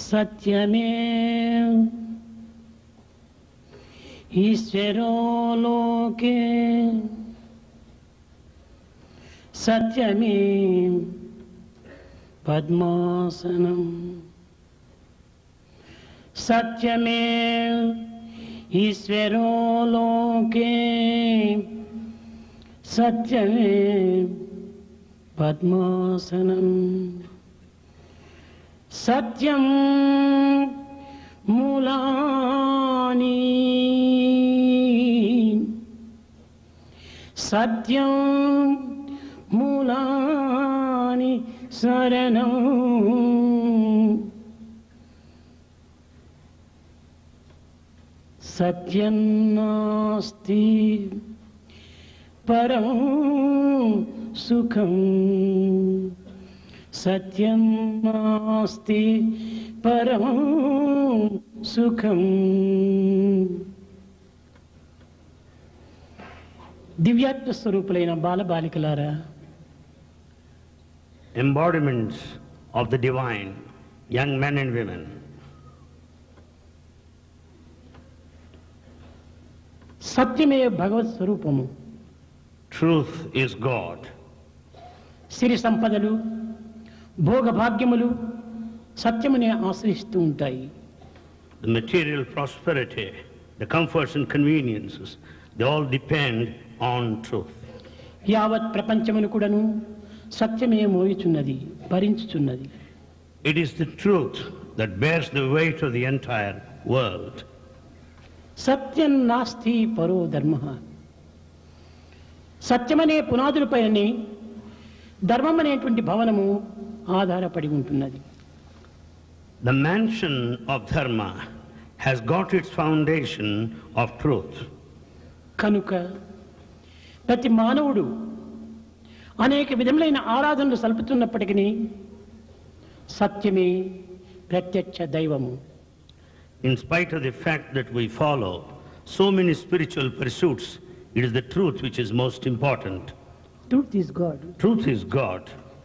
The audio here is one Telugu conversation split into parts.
సత్యమే ఈశ్వరో లోకే సత్యమే పద్మాసనం సత్యమే ఈశ్వరో లోకే సత్యమే పద్మాసనం సత్యం మూలాని సత్యం మూలాని శరణం సత్యం నాస్తి పరం సుఖం సత్యం నాస్తి పరం సుఖం దివ్యాత్మ స్వరూపులైన బాలబాలికలారా embodiments of the divine, young men and women. సత్యమే భగవత్ స్వరూపము Truth is God. సిరి సంపదలు భోగభాగ్యములు సత్యమునే ఆశ్రయిస్తూ ఉంటాయి The material prosperity, the comforts and conveniences, they all depend on truth. యావత్ ప్రపంచమును కూడాను సత్యమే మోయుచున్నది భరించుచున్నది It is the truth that bears the weight of the entire world. సత్యం నాస్తి పరో ధర్మ సత్యమనే పునాదులపైనే ధర్మం అనేటువంటి భవనము ఆధారపడి ఉంటున్నది The mansion of Dharma has got its foundation of truth. కనుక ప్రతి మానవుడు అనేక విధములైన ఆరాధనలు సలుపుతున్నప్పటికీ సత్యమే ప్రత్యక్ష దైవము In spite of the fact that we follow so many spiritual pursuits, it is the truth which is most important. Truth is God Truth is God.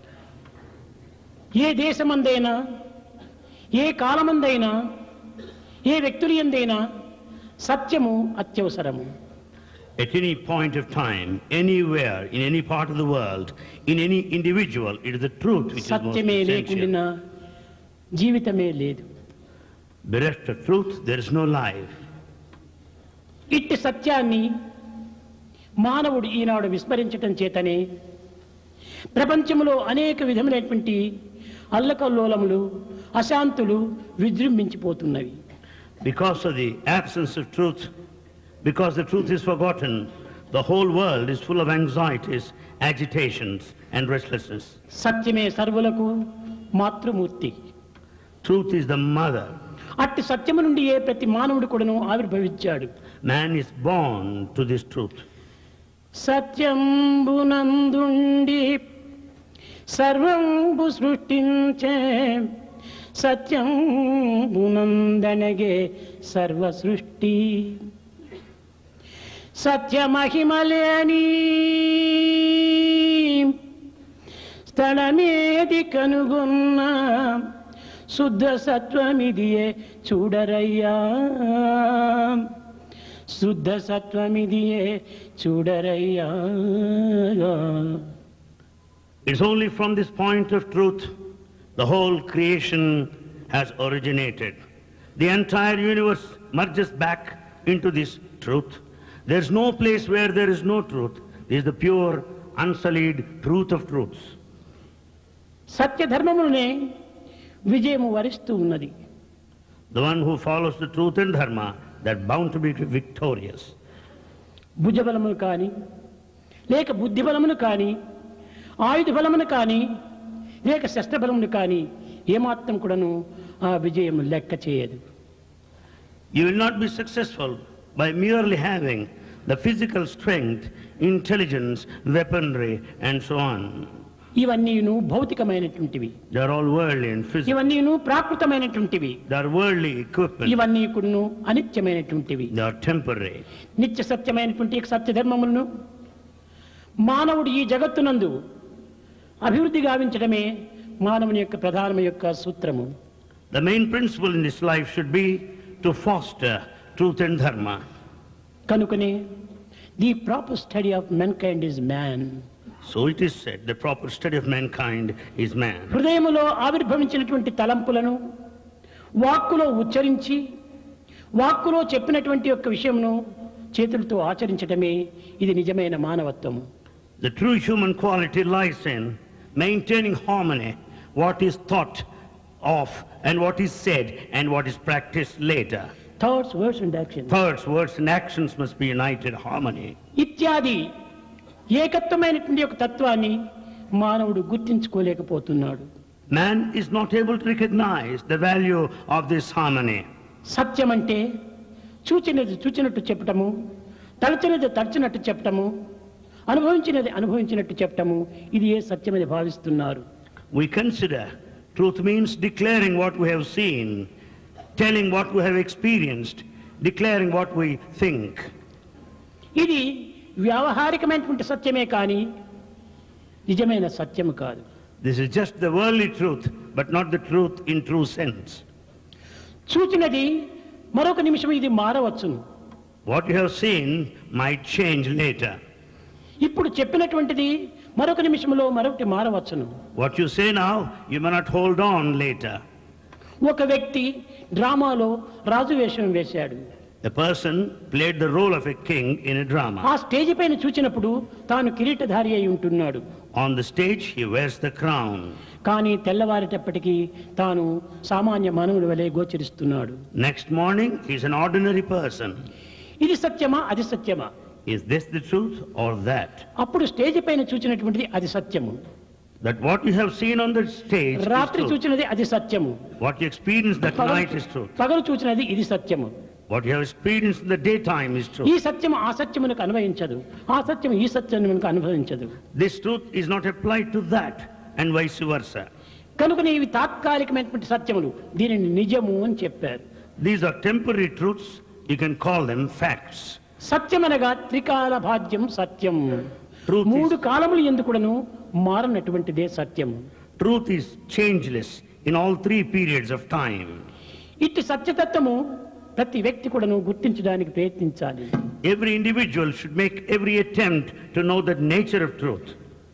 ఏ దేశమందైనా ఏ కాలమందైనా ఏ వ్యక్తులు ఎందైనా సత్యము అత్యవసరము At any point of time, anywhere, in any part of the world, in any individual, it is the truth which is most సత్యమే లేకుండా essential. జీవితమే లేదు Bereft of truth, there is no life. ఇట్టి సత్యాన్ని మానవుడు ఈనాడు విస్మరించటం చేతనే ప్రపంచంలో అనేక విధములైనటువంటి అల్లకల్లోలములు అశాంతులు విజృంభించిపోతున్నవి Because of the absence of truth, because the truth is forgotten, the whole world is full of anxieties, agitations, and restlessness. సత్యమే సర్వులకు మాతృమూర్తి Truth is the mother. అట్టి సత్యము నుండి ఏ ప్రతి మానవుడు కూడాను ఆవిర్భవించాడు Man is born to this truth. సత్యంబునందుండి సర్వంబు సృష్టించే సత్యంబునందనగే సర్వ సృష్టి సత్యమహిమలేని స్థలమేది కనుగొన్న శుద్ధ సత్వమిదియే చూడరయ్యా శుద్ధ సత్వమిదియే చూడరయ్యా It's only from this point of truth the whole creation has originated. The entire universe merges back into this truth. There's no place where there is no truth. This is the pure, unsullied truth of truths. సత్యధర్మములనే విజయము వరిస్తూ ఉన్నది The one who follows the truth and dharma, that bound to be victorious. భుజబలమును కానీ లేక బుద్ధి బలమును కానీ ఆయుధ బలమును కానీ లేక శస్త్రబలమును కానీ ఏమాత్రం కూడాను ఆ విజయము లెక్క చేయదు You will not be successful by merely having the physical strength, intelligence, weaponry, and so on. ఇవన్నీను భౌతికమైనటువంటివి They are all worldly and physical. ఇవన్నీను ప్రాకృతమైనటువంటివి They are worldly equipment. ఇవన్నీ కూడాను అనిత్యమైనటువంటివి They are temporary. నిత్య సత్యమైనటువంటి ఈ సత్యధర్మములను మానవుడు ఈ జగత్తునందు అభివృద్ధి గావించడమే మానవుని యొక్క ప్రధానమ యొక్క సూత్రము The main principle in this life should be to foster truth and dharma. కనుకనే the proper study of mankind is man So it is said the proper study of mankind is man. హృదయములో ఆవిర్భవించినటువంటి తలంపులను వాక్కులో ఉచ్చరించి వాక్కులో చెప్పినటువంటి యొక్క విషయమును చేతులతో ఆచరించటమే ఇది నిజమైన మానవత్వము The true human quality lies in maintaining harmony, what is thought of and what is said and what is practiced later. Thoughts words and action Thoughts, words, and actions must be united harmony. ఇత్యాది ఏకత్వమైనటువంటి ఒక తత్వాన్ని మానవుడు గుర్తించుకోలేకపోతున్నాడు Man is not able to recognize the value of this harmony. సత్యం అంటే చూచినది చూచినట్టు చెప్పటము తలచినది తలచినట్టు చెప్పటము అనుభవించినది అనుభవించినట్టు చెప్పటము ఇది ఏ సత్యమని భావిస్తున్నారు We consider truth means declaring what we have seen, telling what we have experienced, declaring what we think. ఇది వ్యావహారికమైనటువంటి సత్యమే కానీ నిజమైన సత్యము కాదు This is just the worldly truth, but not the truth in true sense. చూచినది మరొక నిమిషం ఇది మారవచ్చును What you have seen might change later. ఇప్పుడు చెప్పినటువంటిది మరొక నిమిషంలో మరొకటి మారవచ్చును What you say now, you may not hold on later. ఒక వ్యక్తి డ్రామాలో రాజు వేషం వేశాడు A person played the role of a king in a drama. ఆ స్టేజ్ పైన చూచినప్పుడు తాను కిరీటధారి అయి ఉంటున్నాడు On the stage, he wears the crown. కానీ తెల్లవారేటప్పటికీ తాను సామాన్య మానవుడి వలె గోచరిస్తున్నాడు Next morning, he's an ordinary person. ఇది సత్యమా అది సత్యమా Is this the truth or that? అప్పుడు స్టేజ్ పైన చూచినటువంటిది అది సత్యము That what you have seen on the stage is రాత్రి truth. చూచినది అది సత్యము What you experienced that పగలు- night is truth. పగలు చూచినది ఇది సత్యము What you have experienced in the daytime is ఈ truth. సత్యము ఆ సత్యమునకు అన్వయించదు ఆ సత్యం ఈ సత్యమునకు అనుభవించదు This truth is not applied to that and vice versa. కనుక ఇవి తాత్కాలికమైనటువంటి సత్యములు దీనిని నిజము అని చెప్పారు These are temporary truths. You can call them facts. సత్యమనగా త్రికాల భాగ్యం సత్యం Truth మూడు is, కాలములు ఎందుకుడను మారనటువంటిదే సత్యం truth is changeless in all three periods of time. ఇట్టి సత్యతత్వము ప్రతి వ్యక్తి కూడాను గుర్తించడానికి ప్రయత్నించాలి Every individual should make every attempt to know the nature of truth.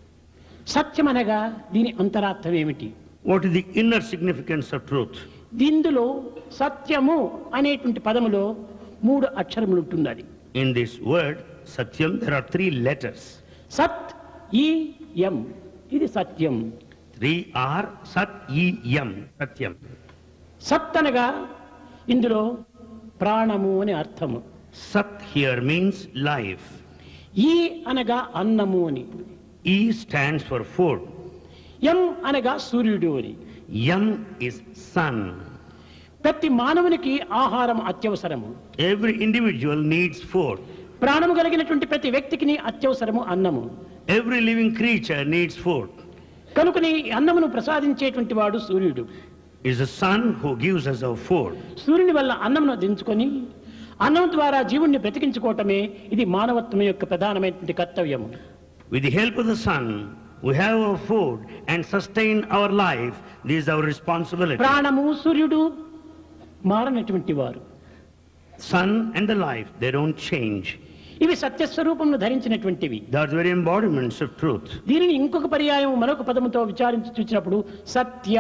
సత్యమనగా దీని అంతరార్థం ఏమిటి What is the inner significance of truth? దీందులో సత్యము అనేటువంటి పదములో మూడు అక్షరములు ఉంటున్నది In this word, Satyam, there are three letters. సత్ ఈ ఎం ఇది సత్యం Three are Sat, E, Yam, Satyam. సత్ అనగా ఇందులో ప్రాణము అని అర్థము Sat here means life. ఈ అనగా అన్నము అని E stands for food. ఎం అనగా సూర్యుడు అని Yam is sun. ప్రతి మానవునికి ఆహారం అత్యవసరము Every individual needs food. ప్రాణము కలిగినటువంటి ప్రతి వ్యక్తికి అత్యవసరము అన్నము Every living creature needs food. కనుకని ఈ అన్నమును ప్రసాదించేటువంటి వాడు సూర్యుడు It's the sun who gives us our food. సూర్యుని వల్ల అన్నమును దించుకొని అన్నం ద్వారా జీవుణ్ణి బ్రతికించుకోవటమే ఇది మానవత్వం యొక్క ప్రధానమైనటువంటి కర్తవ్యము With the help of the sun, we have our food and sustain our life. This is our responsibility. ప్రాణము సూర్యుడు మారనటువంటి వారు Sun and the life, they don't change. ఇవి సత్యస్వరూపమును ధరించినటువంటివి They are the very embodiments of truth. దీనిని ఇంకొక పర్యాయం మరొక పదముతో విచారించి చూసినప్పుడు సత్య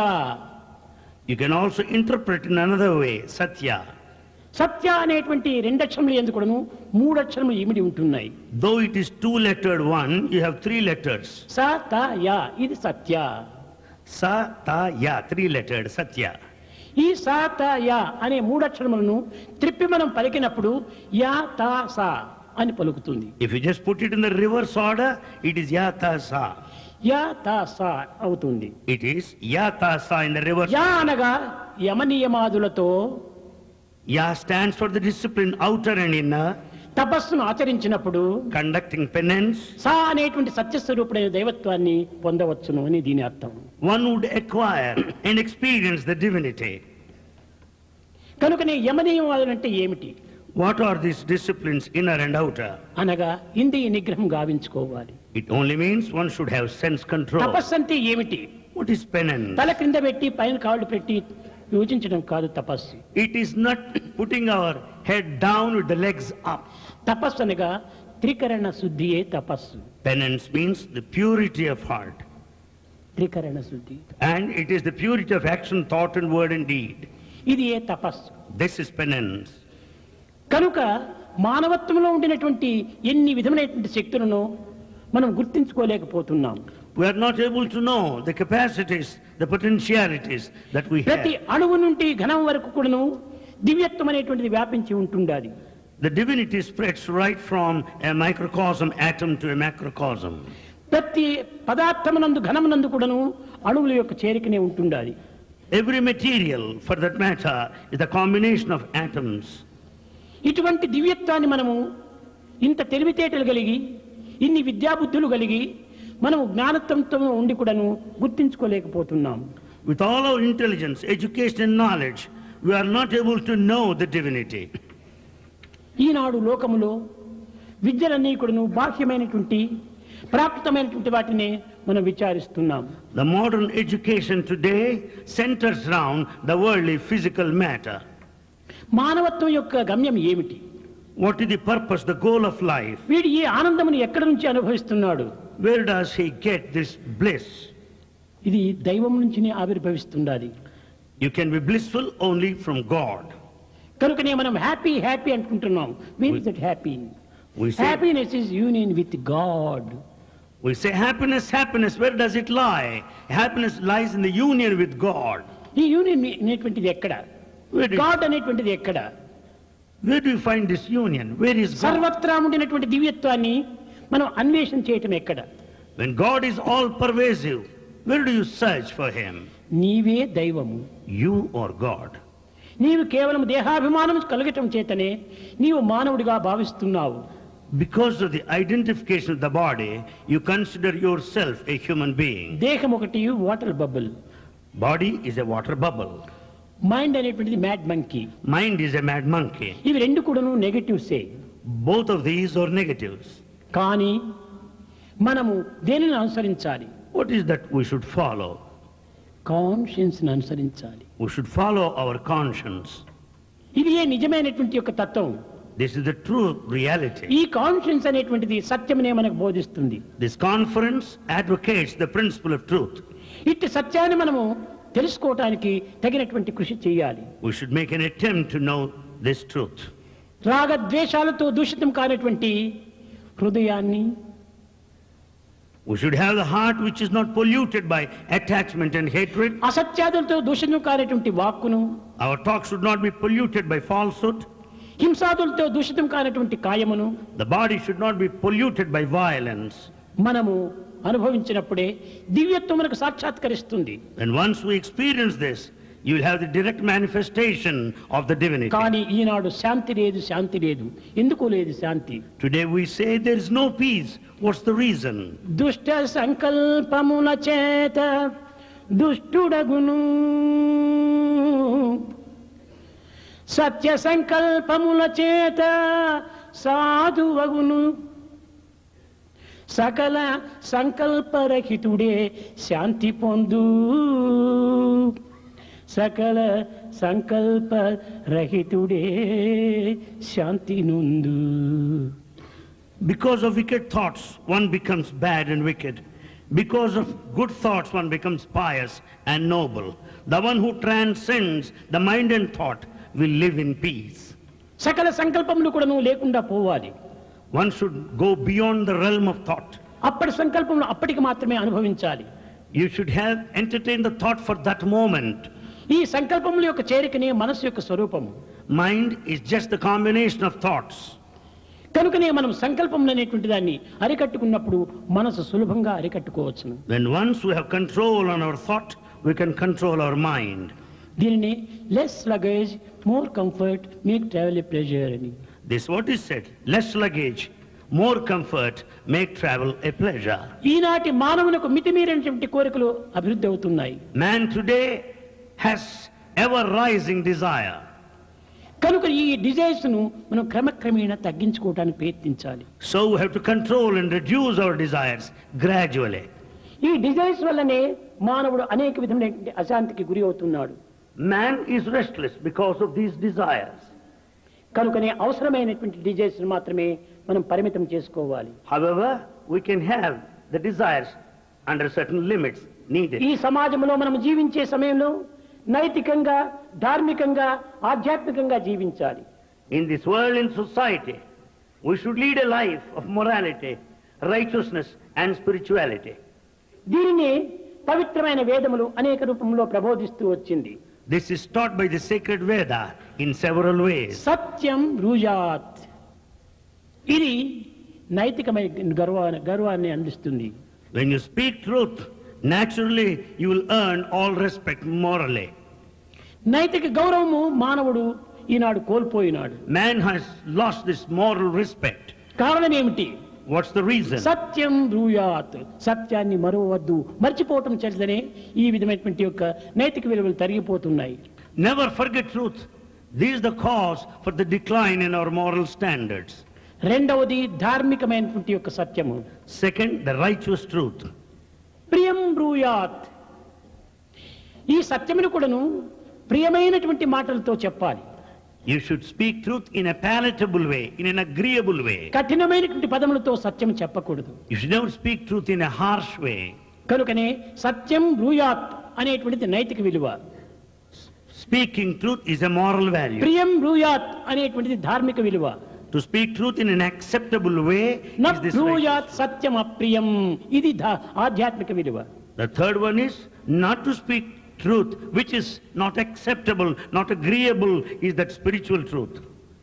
You can also interpret in another way, Satya. సత్య అనేటువంటి రెండక్షరములు ఎందుకును మూడక్షరములు ఇమిడి ఉంటున్నాయి Though it is two-lettered one, you have three letters. స త యా ఇది సత్య Sa, ta, ya, three-lettered, Satya. ఈ స త యా అనే మూడక్షరములను త్రిప్పి మనం పలికినప్పుడు యా తా సా అని పలుకుతుంది If you just put it in the reverse order, it is ya, ta, sa. యా తా సా అవుతుంది It is ya, ta, sa in the reverse. యా అనగా యమనియమాదులతో Ya stands for the discipline outer and inner, తపస్సును ఆచరించినప్పుడు conducting penance. సా అనేటువంటి సత్యస్వరూపుడైన దైవత్వాన్ని పొందవచ్చును అని దీని అర్థం One would acquire and experience the divinity. కనుకనే యమనియమాదులు అంటే ఏమిటి What are these disciplines, inner and outer? అనగా ఇంద్రియ నిగ్రహం గావించుకోవాలి It only means one should have sense control. తపస్సు అంటే ఏమిటి What is penance? తల క్రింద పెట్టి పైన కాళ్ళు పెట్టి యోచించడం కాదు తపస్సు It is not putting our head down with the legs up. తపస్సు అనగా త్రికరణ శుద్ధియే తపస్సు Penance means the purity of heart. త్రికరణ శుద్ధి And it is the purity of action, thought, and word and deed. ఇది ఏ తపస్సు This is penance. కనుక మానవత్వంలో ఉండినటువంటి ఎన్ని విధమైనటువంటి శక్తులను మనం గుర్తించుకోలేకపోతున్నాం We are not able to know the capacities, the potentialities that we ప్రతి have. అణువు నుండి ఘనం వరకు కూడాను దివ్యత్వం అనేటువంటిది వ్యాపించి ఉంటుండాలి The divinity spreads right from a microcosm atom to a macrocosm. ప్రతి పదార్థమునందు ఘనమునందు కూడాను అణువుల యొక్క చేరికనే ఉంటుండాలి Every material, for that matter, is the combination of atoms. ఇటువంటి దివ్యత్వాన్ని మనము ఇంత తెలివితేటలు కలిగి ఇన్ని విద్యాబుద్ధులు కలిగి మనము జ్ఞానత్వంతో ఉండి కూడాను గుర్తించుకోలేకపోతున్నాం With all our intelligence, education, and knowledge, we are not able to know the divinity. ఈనాడు లోకములో విద్యలన్నీ కూడాను బాహ్యమైనటువంటి ప్రాప్తమైనటువంటి వాటిని మనం విచారిస్తున్నాం The modern education today centers around the worldly physical matter. మానవత్వం యొక్క గమ్యం ఏమిటి What is the purpose, the goal of life? వీడు ఈ ఆనందమును ఎక్కడి నుంచి అనుభవిస్తున్నాడు Where does he get this bliss? ఇది దైవం నుంచినే ఆవిర్భవిస్తుండాలి You can be blissful only from God. కనుకనే మనం హ్యాపీ హ్యాపీ అనుకుంటున్నాం where is that happy We say, happiness is union with God we say happiness, happiness, where does it lie? Happiness lies in the union with God. ఈ యూనియన్ అనేటువంటిది ఎక్కడ Where do, గాడ్ అనేటువంటిది ఎక్కడ where do you find this union? Where is God? సర్వత్రా ఉండినటువంటి దివ్యత్వాన్ని మనం అన్వేషణ చేయటం ఎక్కడ When God is all pervasive, where do you search for Him? నీవే దైవము You or God? నీవు కేవలం దేహాభిమానం కలగటం చేతనే నీవు మానవుడిగా భావిస్తున్నావు Because of the identification of the body, you consider yourself a human being. దేహం ఒకటి water bubble Body is a water bubble. Mind అనేటువంటిది mad monkey Mind is a mad monkey. ఇవి రెండు కూడాను నెగటివ్సే Both of these are negatives. కానీ మనము దేనిని అనుసరించాలి What is that we should follow? కాన్షియన్స్ని అనుసరించాలి We should follow our conscience. ఇది ఏ నిజమైనటువంటి యొక్క తత్వం This is the true reality. ఈ కాన్షియన్స్ అనేటువంటిది సత్యమనే మనకు బోధిస్తుంది This conference advocates the principle of truth. ఇట్టి సత్యాన్ని మనము తెలుసుకోవటానికి తగినటువంటి కృషి చేయాలి We should make an attempt to know this truth. రాగద్వేషాలతో దూషితం కానటువంటి హృదయాన్ని We should have the heart which is not polluted by attachment and hatred. అసత్యాదులతో దూషితం కానటువంటి వాక్కును Our talk should not be polluted by falsehood. హింసాదులతో దూషితం కానటువంటి కాయమును The body should not be polluted by violence. మనము అనుభవించినప్పుడే దివ్యత్వం మనకు సాక్షాత్కరిస్తుంది And once we experience this, you will have the direct manifestation of the divinity. కానీ ఈనాడు శాంతి లేదు శాంతి లేదు ఎందుకు లేదు శాంతి Today we say there is no peace. What's the reason? దుష్ట సంకల్పముల చేత దుష్టుడగును సత్య సంకల్పముల చేత సాధువగును సకల సంకల్పరహితుడే శాంతి పొందు సకల సంకల్ప రహితుడే శాంతి నుందు Because of wicked thoughts, one becomes bad and wicked. Because of good thoughts, one becomes pious and noble. The one who transcends the mind and thought will live in peace. సకల సంకల్పములు కూడా నువ్వు లేకుండా పోవాలి One should go beyond the realm of thought. అప్పటి సంకల్పములు అప్పటికి మాత్రమే అనుభవించాలి You should have entertained the thought for that moment. ఈ సంకల్పముల యొక్క చేరికనే మనసు యొక్క స్వరూపము Mind is just the combination of thoughts. కనుకనే మనం సంకల్పములు అనేటువంటి దాన్ని అరికట్టుకున్నప్పుడు మనసు సులభంగా అరికట్టుకోవచ్చును When once we have control on our thought, we can control our mind. దీనిని less luggage more comfort make travel a pleasure అని This what is said. Less luggage, more comfort, make travel a pleasure. ఈనాటి మానవునకు మితిమీరినటువంటి కోరికలు అభివృద్ధి అవుతున్నాయి Man today has ever rising desire. కనుక ఈ డిజైర్స్ ను మనం క్రమక్రమేణా తగ్గించుకోవడానికి ప్రయత్నించాలి So we have to control and reduce our desires gradually. ఈ డిజైర్స్ వల్లనే మానవుడు అనేక విధమైనటువంటి అశాంతికి గురి అవుతున్నాడు Man is restless because of these desires. కనుకనే అవసరమైనటువంటి డిజైర్స్ మాత్రమే మనం పరిమితం చేసుకోవాలి However, we can have the desires under certain limits needed. ఈ సమాజంలో మనం జీవించే సమయంలో నైతికంగా ధార్మికంగా ఆధ్యాత్మికంగా జీవించాలి In this world, in society, we should lead a life of morality, righteousness, and spirituality. దీనిని పవిత్రమైన వేదములు అనేక రూపంలో ప్రబోధిస్తూ వచ్చింది This is taught by the sacred Veda in several ways. సత్యం రూజాత్ ఇది నైతికమైన గర్వ గర్వాన్ని అందిస్తుంది When you speak truth, naturally you will earn all respect morally. నైతిక గౌరవము మానవుడు ఈనాడు కోల్పోయినాడు Man has lost this moral respect. కారణం ఏమిటి What's the reason? సత్యం బ్రూయాత్ సత్యాన్ని మరవద్దు మర్చిపోవటం చేతనే ఈ విధమైనటువంటి యొక్క నైతిక విలువలు తరిగిపోతున్నాయి Never forget truth. This is the cause for the decline in our moral standards. రెండవది ధార్మికమైనటువంటి యొక్క సత్యము Second, the righteous truth. ప్రియం బ్రూయాత్ ఈ సత్యమును కూడాను ప్రియమైనటువంటి మాటలతో చెప్పాలి You should speak truth in a palatable way, in an agreeable way. కఠినమైనటువంటి పదములతో సత్యం చెప్పకూడదు You should never speak truth in a harsh way. కనుకనే సత్యం బ్రూయాత్ అనేటువంటిది నైతిక విలువ Speaking truth is a moral value. ప్రియం బ్రూయాత్ అనేటువంటిది ధార్మిక విలువ To speak truth in an acceptable way న is this బ్రూయాత్ righteous. సత్యం అప్రియం ఇది ధా- ఆధ్యాత్మిక విలువ The third one is not to speak truth which is not acceptable, not agreeable, is that spiritual truth.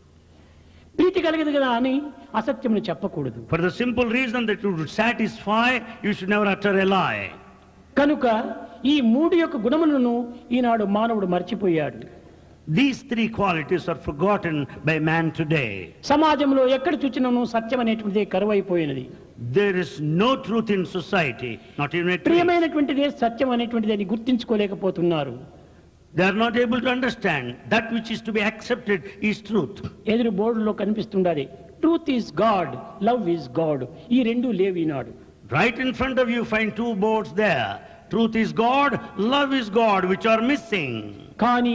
ప్రీతి కలిగదు కదా అని అసత్యమును చెప్పకూడదు For the simple reason that you would satisfy, you should never utter a lie. కనుక ఈ మూడు యొక్క గుణములను ఈనాడు మానవుడు మర్చిపోయాడు These three qualities are forgotten by man today. సమాజంలో ఎక్కడ చూచినను సత్యం అనేటువంటిది కరువైపోయినది There is no truth in society, not even a trace. ప్రియమైనటువంటిదే సత్యం అనేటువంటిది అని గుర్తించుకోలేకపోతున్నారు They are not able to understand that which is to be accepted is truth. ఎదురు బోర్డులో కనిపిస్తుండాలి truth is God love is God ఈ రెండు లేవు ఈనాడు Right in front of you find two boards there. Truth is God, love is God, which are missing. కానీ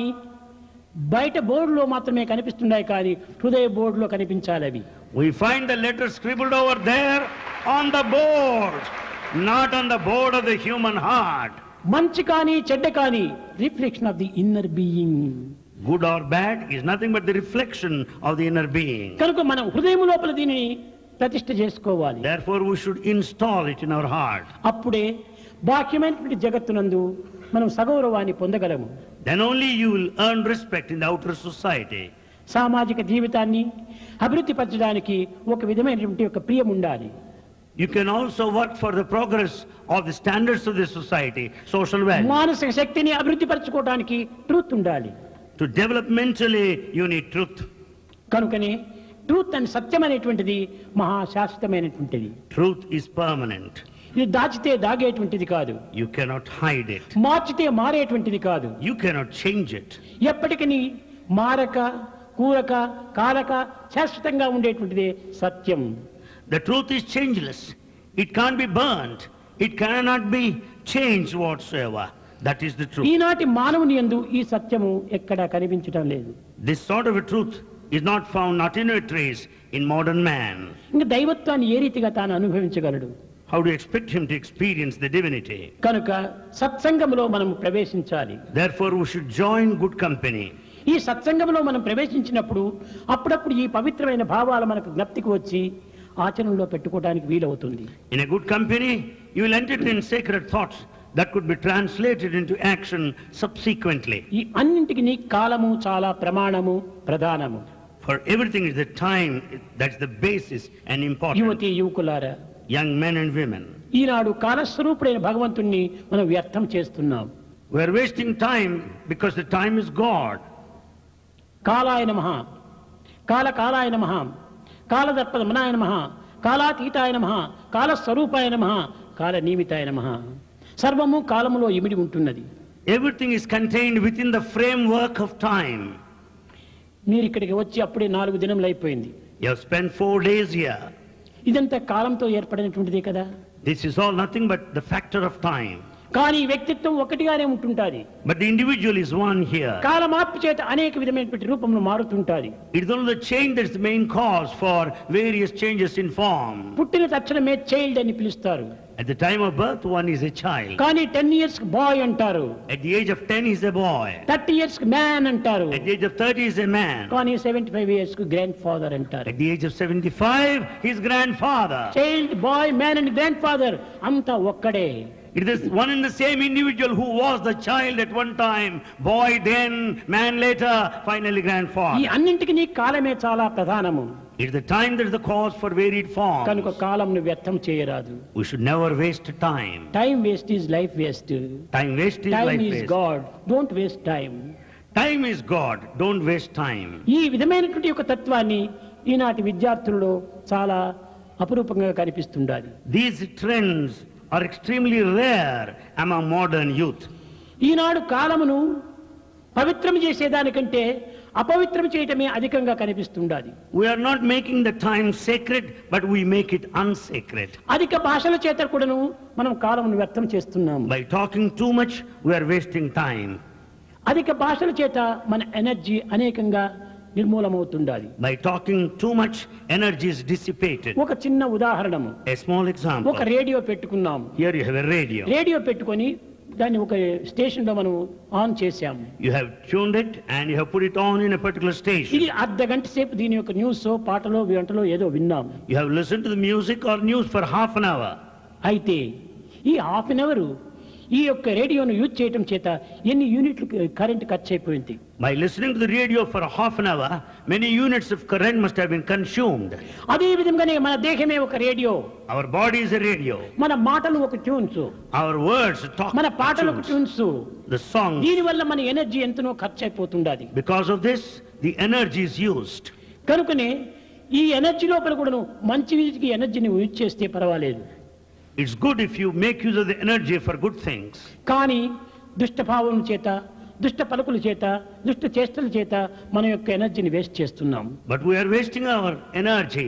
బయట బోర్డులో మాత్రమే కనిపిస్తున్నాయి కానీ హృదయ బోర్డులో కనిపించాలి అవి We find the letters scribbled over there on the board, not on the board of the human heart. మంచి కానీ చెడ్డ కానీ reflection of the inner being Good or bad is nothing but the reflection of the inner being. కనుక మనం హృదయం లోపల దీనిని ప్రతిష్ఠ చేసుకోవాలి Therefore, we should install it in our heart. అప్పుడే బాహ్యమైనటువంటి జగత్తునందు మనం సగౌరవాన్ని పొందగలము Then only you will earn respect in the outer society. సామాజిక జీవితాన్ని అభివృద్ధి పరచడానికి ఒక విధమైనటువంటి ఒక ప్రియం ఉండాలి You can also work for the progress of the standards of the society, social values. మానసిక శక్తిని అభివృద్ధి పరచుకోవడానికి ట్రూత్ ఉండాలి To develop mentally, you need truth. కనుకనే ట్రూత్ అండ్ సత్యం అనేటువంటిది మహాశాశ్వతమైనటువంటిది Truth is permanent. ఇది దాచితే దాగేటువంటిది కాదు You cannot hide it. మార్చితే మారేటువంటిది కాదు You cannot change it. ఎప్పటికీ మారక కూరక కాలక శాశ్వతంగా ఉండేటువంటిదే సత్యం The truth is changeless. It can't be burnt. It cannot be changed whatsoever. That is the truth. ఈనాటి మానవుని యందు ఈ సత్యము ఎక్కడా కనిపించడం లేదు This sort of a truth is not found, not in a trace, in modern man. ఇంకా దైవత్వాన్ని ఏ రీతిగా తాను అనుభవించగలడు How do you expect him to experience the divinity? కనుక సత్సంగంలో మనం ప్రవేశించాలి Therefore, we should join good company. ఈ సత్సంగంలో మనం ప్రవేశించినప్పుడు అప్పుడప్పుడు ఈ పవిత్రమైన భావాలు మనకు జ్ఞప్తికి వచ్చి ఆచరణలో పెట్టుకోవడానికి వీలవుతుంది In a good company, you will entertain sacred thoughts that could be translated into action subsequently. ఈ అన్నింటికి నీ కాలము చాలా ప్రమాణము ప్రధానము For everything is the time, that's the basis and important. యువతి యువకులారా Young men and women. ఈనాడు కాలస్వరూపుడైన భగవంతుణ్ణి మనం వ్యర్థం చేస్తున్నాం We are wasting time because the time is God. కాలాయ నమ కాల కాలాయ నమ కాలదర్పదమనాయ నమ కాలాతీతాయ నమ కాలస్వరూపాయ నమ కాల నియమితాయ నమ సర్వము కాలములో ఇమిడి ఉంటున్నది Everything is contained within the framework of time. మీరు ఇక్కడికి వచ్చి అప్పుడే నాలుగు దినములు అయిపోయింది You have spent four days here. ఇదంతా కాలంతో ఏర్పడినటువంటిదే కదా This is all nothing but the factor of time. కానీ వ్యక్తిత్వం ఒకటిగానే ఉంటుంటాది But the individual is one here. కాలమార్పు చేత అనేక విధమైనటువంటి రూపంలో మారుతుంటాది It is only the change that's the main cause for various changes in form. పుట్టిన తక్షణమే చైల్డ్ అని పిలుస్తారు At the time of birth, one is a child. కానీ టెన్ ఇయర్స్ బాయ్ అంటారు At the age of 10, he's a boy. Thirty years man అంటారు At the age of 30, he's a man. కానీ సెవెంటీ ఫైవ్ ఇయర్స్ కు గ్రాండ్ ఫాదర్ అంటారు At the age of 75, he's grandfather. Child boy man and grandfather అంతా ఒక్కడే It is one and the same individual who was the child at one time, boy then, man later, finally ఈ grandfather. అన్నింటికి నీ కాలమే చాలా ప్రధానము It's the time that is the cause for varied కనుక forms. కాలంను వ్యర్థం చేయరాదు We should never waste time. Time waste is life waste Time waste is time life ఈజ్ waste. God don't waste time Time is God. Don't waste time. ఈ విధమైనటువంటి ఒక తత్వాన్ని ఈనాటి విద్యార్థులలో చాలా అపురూపంగా కనిపిస్తుండాలి These trends are extremely rare among modern youth. ఈనాడు కాలమును పవిత్రం చేసేదానికంటే అపవిత్రం చేయటమే అధికంగా కనిపిస్తుండాలి We are not making the time sacred, but we make it unsacred. అధిక భాషల చేత కూడాను మనం కాలమును వ్యర్థం చేస్తున్నాము By talking too much, we are wasting time. అధిక భాషల చేత మన ఎనర్జీ అనేకంగా నిర్మూలమవుతుండాలి By talking too much, energy is dissipated. ఒక చిన్న ఉదాహరణము A small example. ఒక రేడియో పెట్టుకున్నాం Here you have a radio. Radio పెట్టుకొని దాన్ని ఒక స్టేషన్ లో మనం ఆన్ చేశాము You have tuned it and you have put it on in a particular station. ఇది అర్ధ గంట సేపు దీని యొక్క న్యూస్ పాటలో గంటలో ఏదో విన్నాం You have listened to the music or news for half an hour. అయితే ఈ హాఫ్ అన్ అవర్ ఈ యొక్క రేడియోను యూజ్ చేయటం చేత ఎన్ని యూనిట్లు కరెంట్ ఖర్చు అయిపోయింది By listening to the radio for a half an hour, many units of current must have been consumed. అదే విధంగానే మన దేహమే ఒక radio Our body is a radio. మన మాటలు ఒక ట్యూన్స్ Our words talk. మన పాటలు ఒక tunes. Tunes The songs. దీనివల్ల మన ఎనర్జీ ఎంతనో ఖర్చు అయిపోతుండాలి Because of this, the energy is used. కనుకనే ఈ ఎనర్జీ లోపల కూడాను మంచి వీటికి ఎనర్జీని యూజ్ చేస్తే పర్వాలేదు It's good if you make use of the energy for good things. కానీ దుష్టభావం చేత దుష్ట పలుకుల చేత దుష్ట చేష్టల చేత మన యొక్క ఎనర్జీని వేస్ట్ చేస్తున్నాం But we are wasting our energy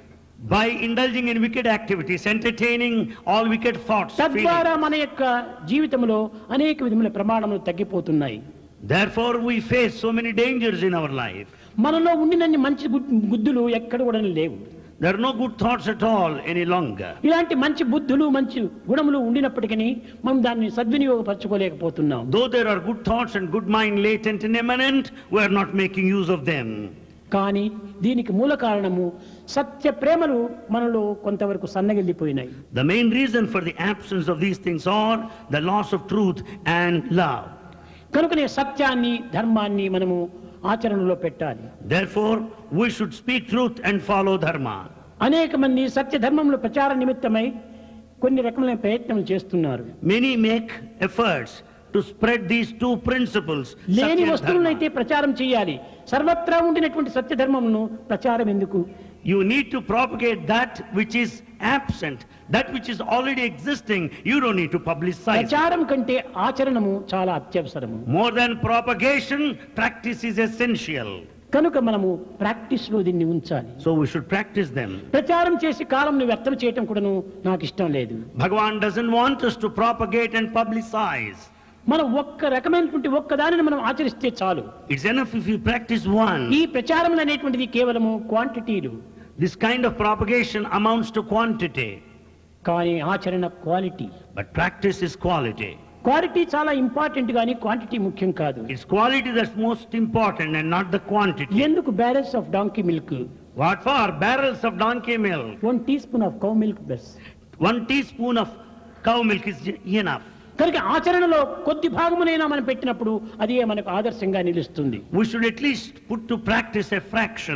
by indulging in wicked activities, entertaining all wicked thoughts. feelings. తద్వారా మన యొక్క జీవితంలో అనేక విధముల ప్రమాణములు తగ్గిపోతున్నాయి Therefore, we face so many dangers in our life. మనలో ఉండినన్ని మంచి గుడ్- బుద్ధులు ఎక్కడ కూడా లేవు There are no good thoughts at all any longer. ఇలాంటి మంచి బుద్ధులు మంచి గుణములు ఉండినప్పటికీ మనం దాన్ని సద్వినియోగపరచుకోలేకపోతున్నాం Though there are good thoughts and good mind latent and immanent, we are not making use of them. కానీ దీనికి మూల కారణము సత్య ప్రేమలు మనలో కొంతవరకు సన్నగిల్లిపోయినాయి The main reason for the absence of these things are the loss of truth and love. కనుకనే సత్యాన్ని ధర్మాన్ని మనము ఆచరణలో పెట్టాలి Therefore, we should speak truth and follow dharma. అనేక మంది సత్య ధర్మంలో ప్రచార నిమిత్తమై కొన్ని రకములైన ప్రయత్నం చేస్తున్నారు Many make efforts to spread these two principles. లేని Satya and వస్తువులనైతే dharma. ప్రచారం చేయాలి సర్వత్రా ఉండినటువంటి సత్య ధర్మమును ప్రచారం ఎందుకు You need to propagate that which is absent, that which is already existing. You don't need to publicize. it. ప్రచారం కంటే ఆచరణము చాలా అత్యవసరము More than propagation, practice is essential. కనుక మనము ప్రాక్టీస్ లో దీన్ని ఉంచాలి So we should practice them. ప్రచారం చేసి కాలంను వ్యర్థం చేయటం కూడాను నాకు ఇష్టం లేదు Bhagavan doesn't want us to propagate and publicize. మనం ఒక్క రకమైనటువంటి ఒక్క దానిని మనం ఆచరిస్తే చాలు It's enough if you practice one. ఈ ప్రచారం అనేటువంటిది కేవలము క్వాంటిటీలు This kind of propagation amounts to quantity, కానీ ఆచరణ quality but practice is quality. Quality చాలా ఇంపార్టెంట్ కానీ క్వాంటిటీ ముఖ్యం కాదు It's quality that's most important and not the quantity. ఎందుకు balance of donkey milk What for? Barrels of donkey milk. One teaspoon of cow milk బెస్ One teaspoon of cow milk is enough. కనుక ఆచరణలో కొద్ది భాగమునైనా మనం పెట్టినప్పుడు అదే మనకు ఆదర్శంగా నిలుస్తుంది We should at least put to practice a fraction.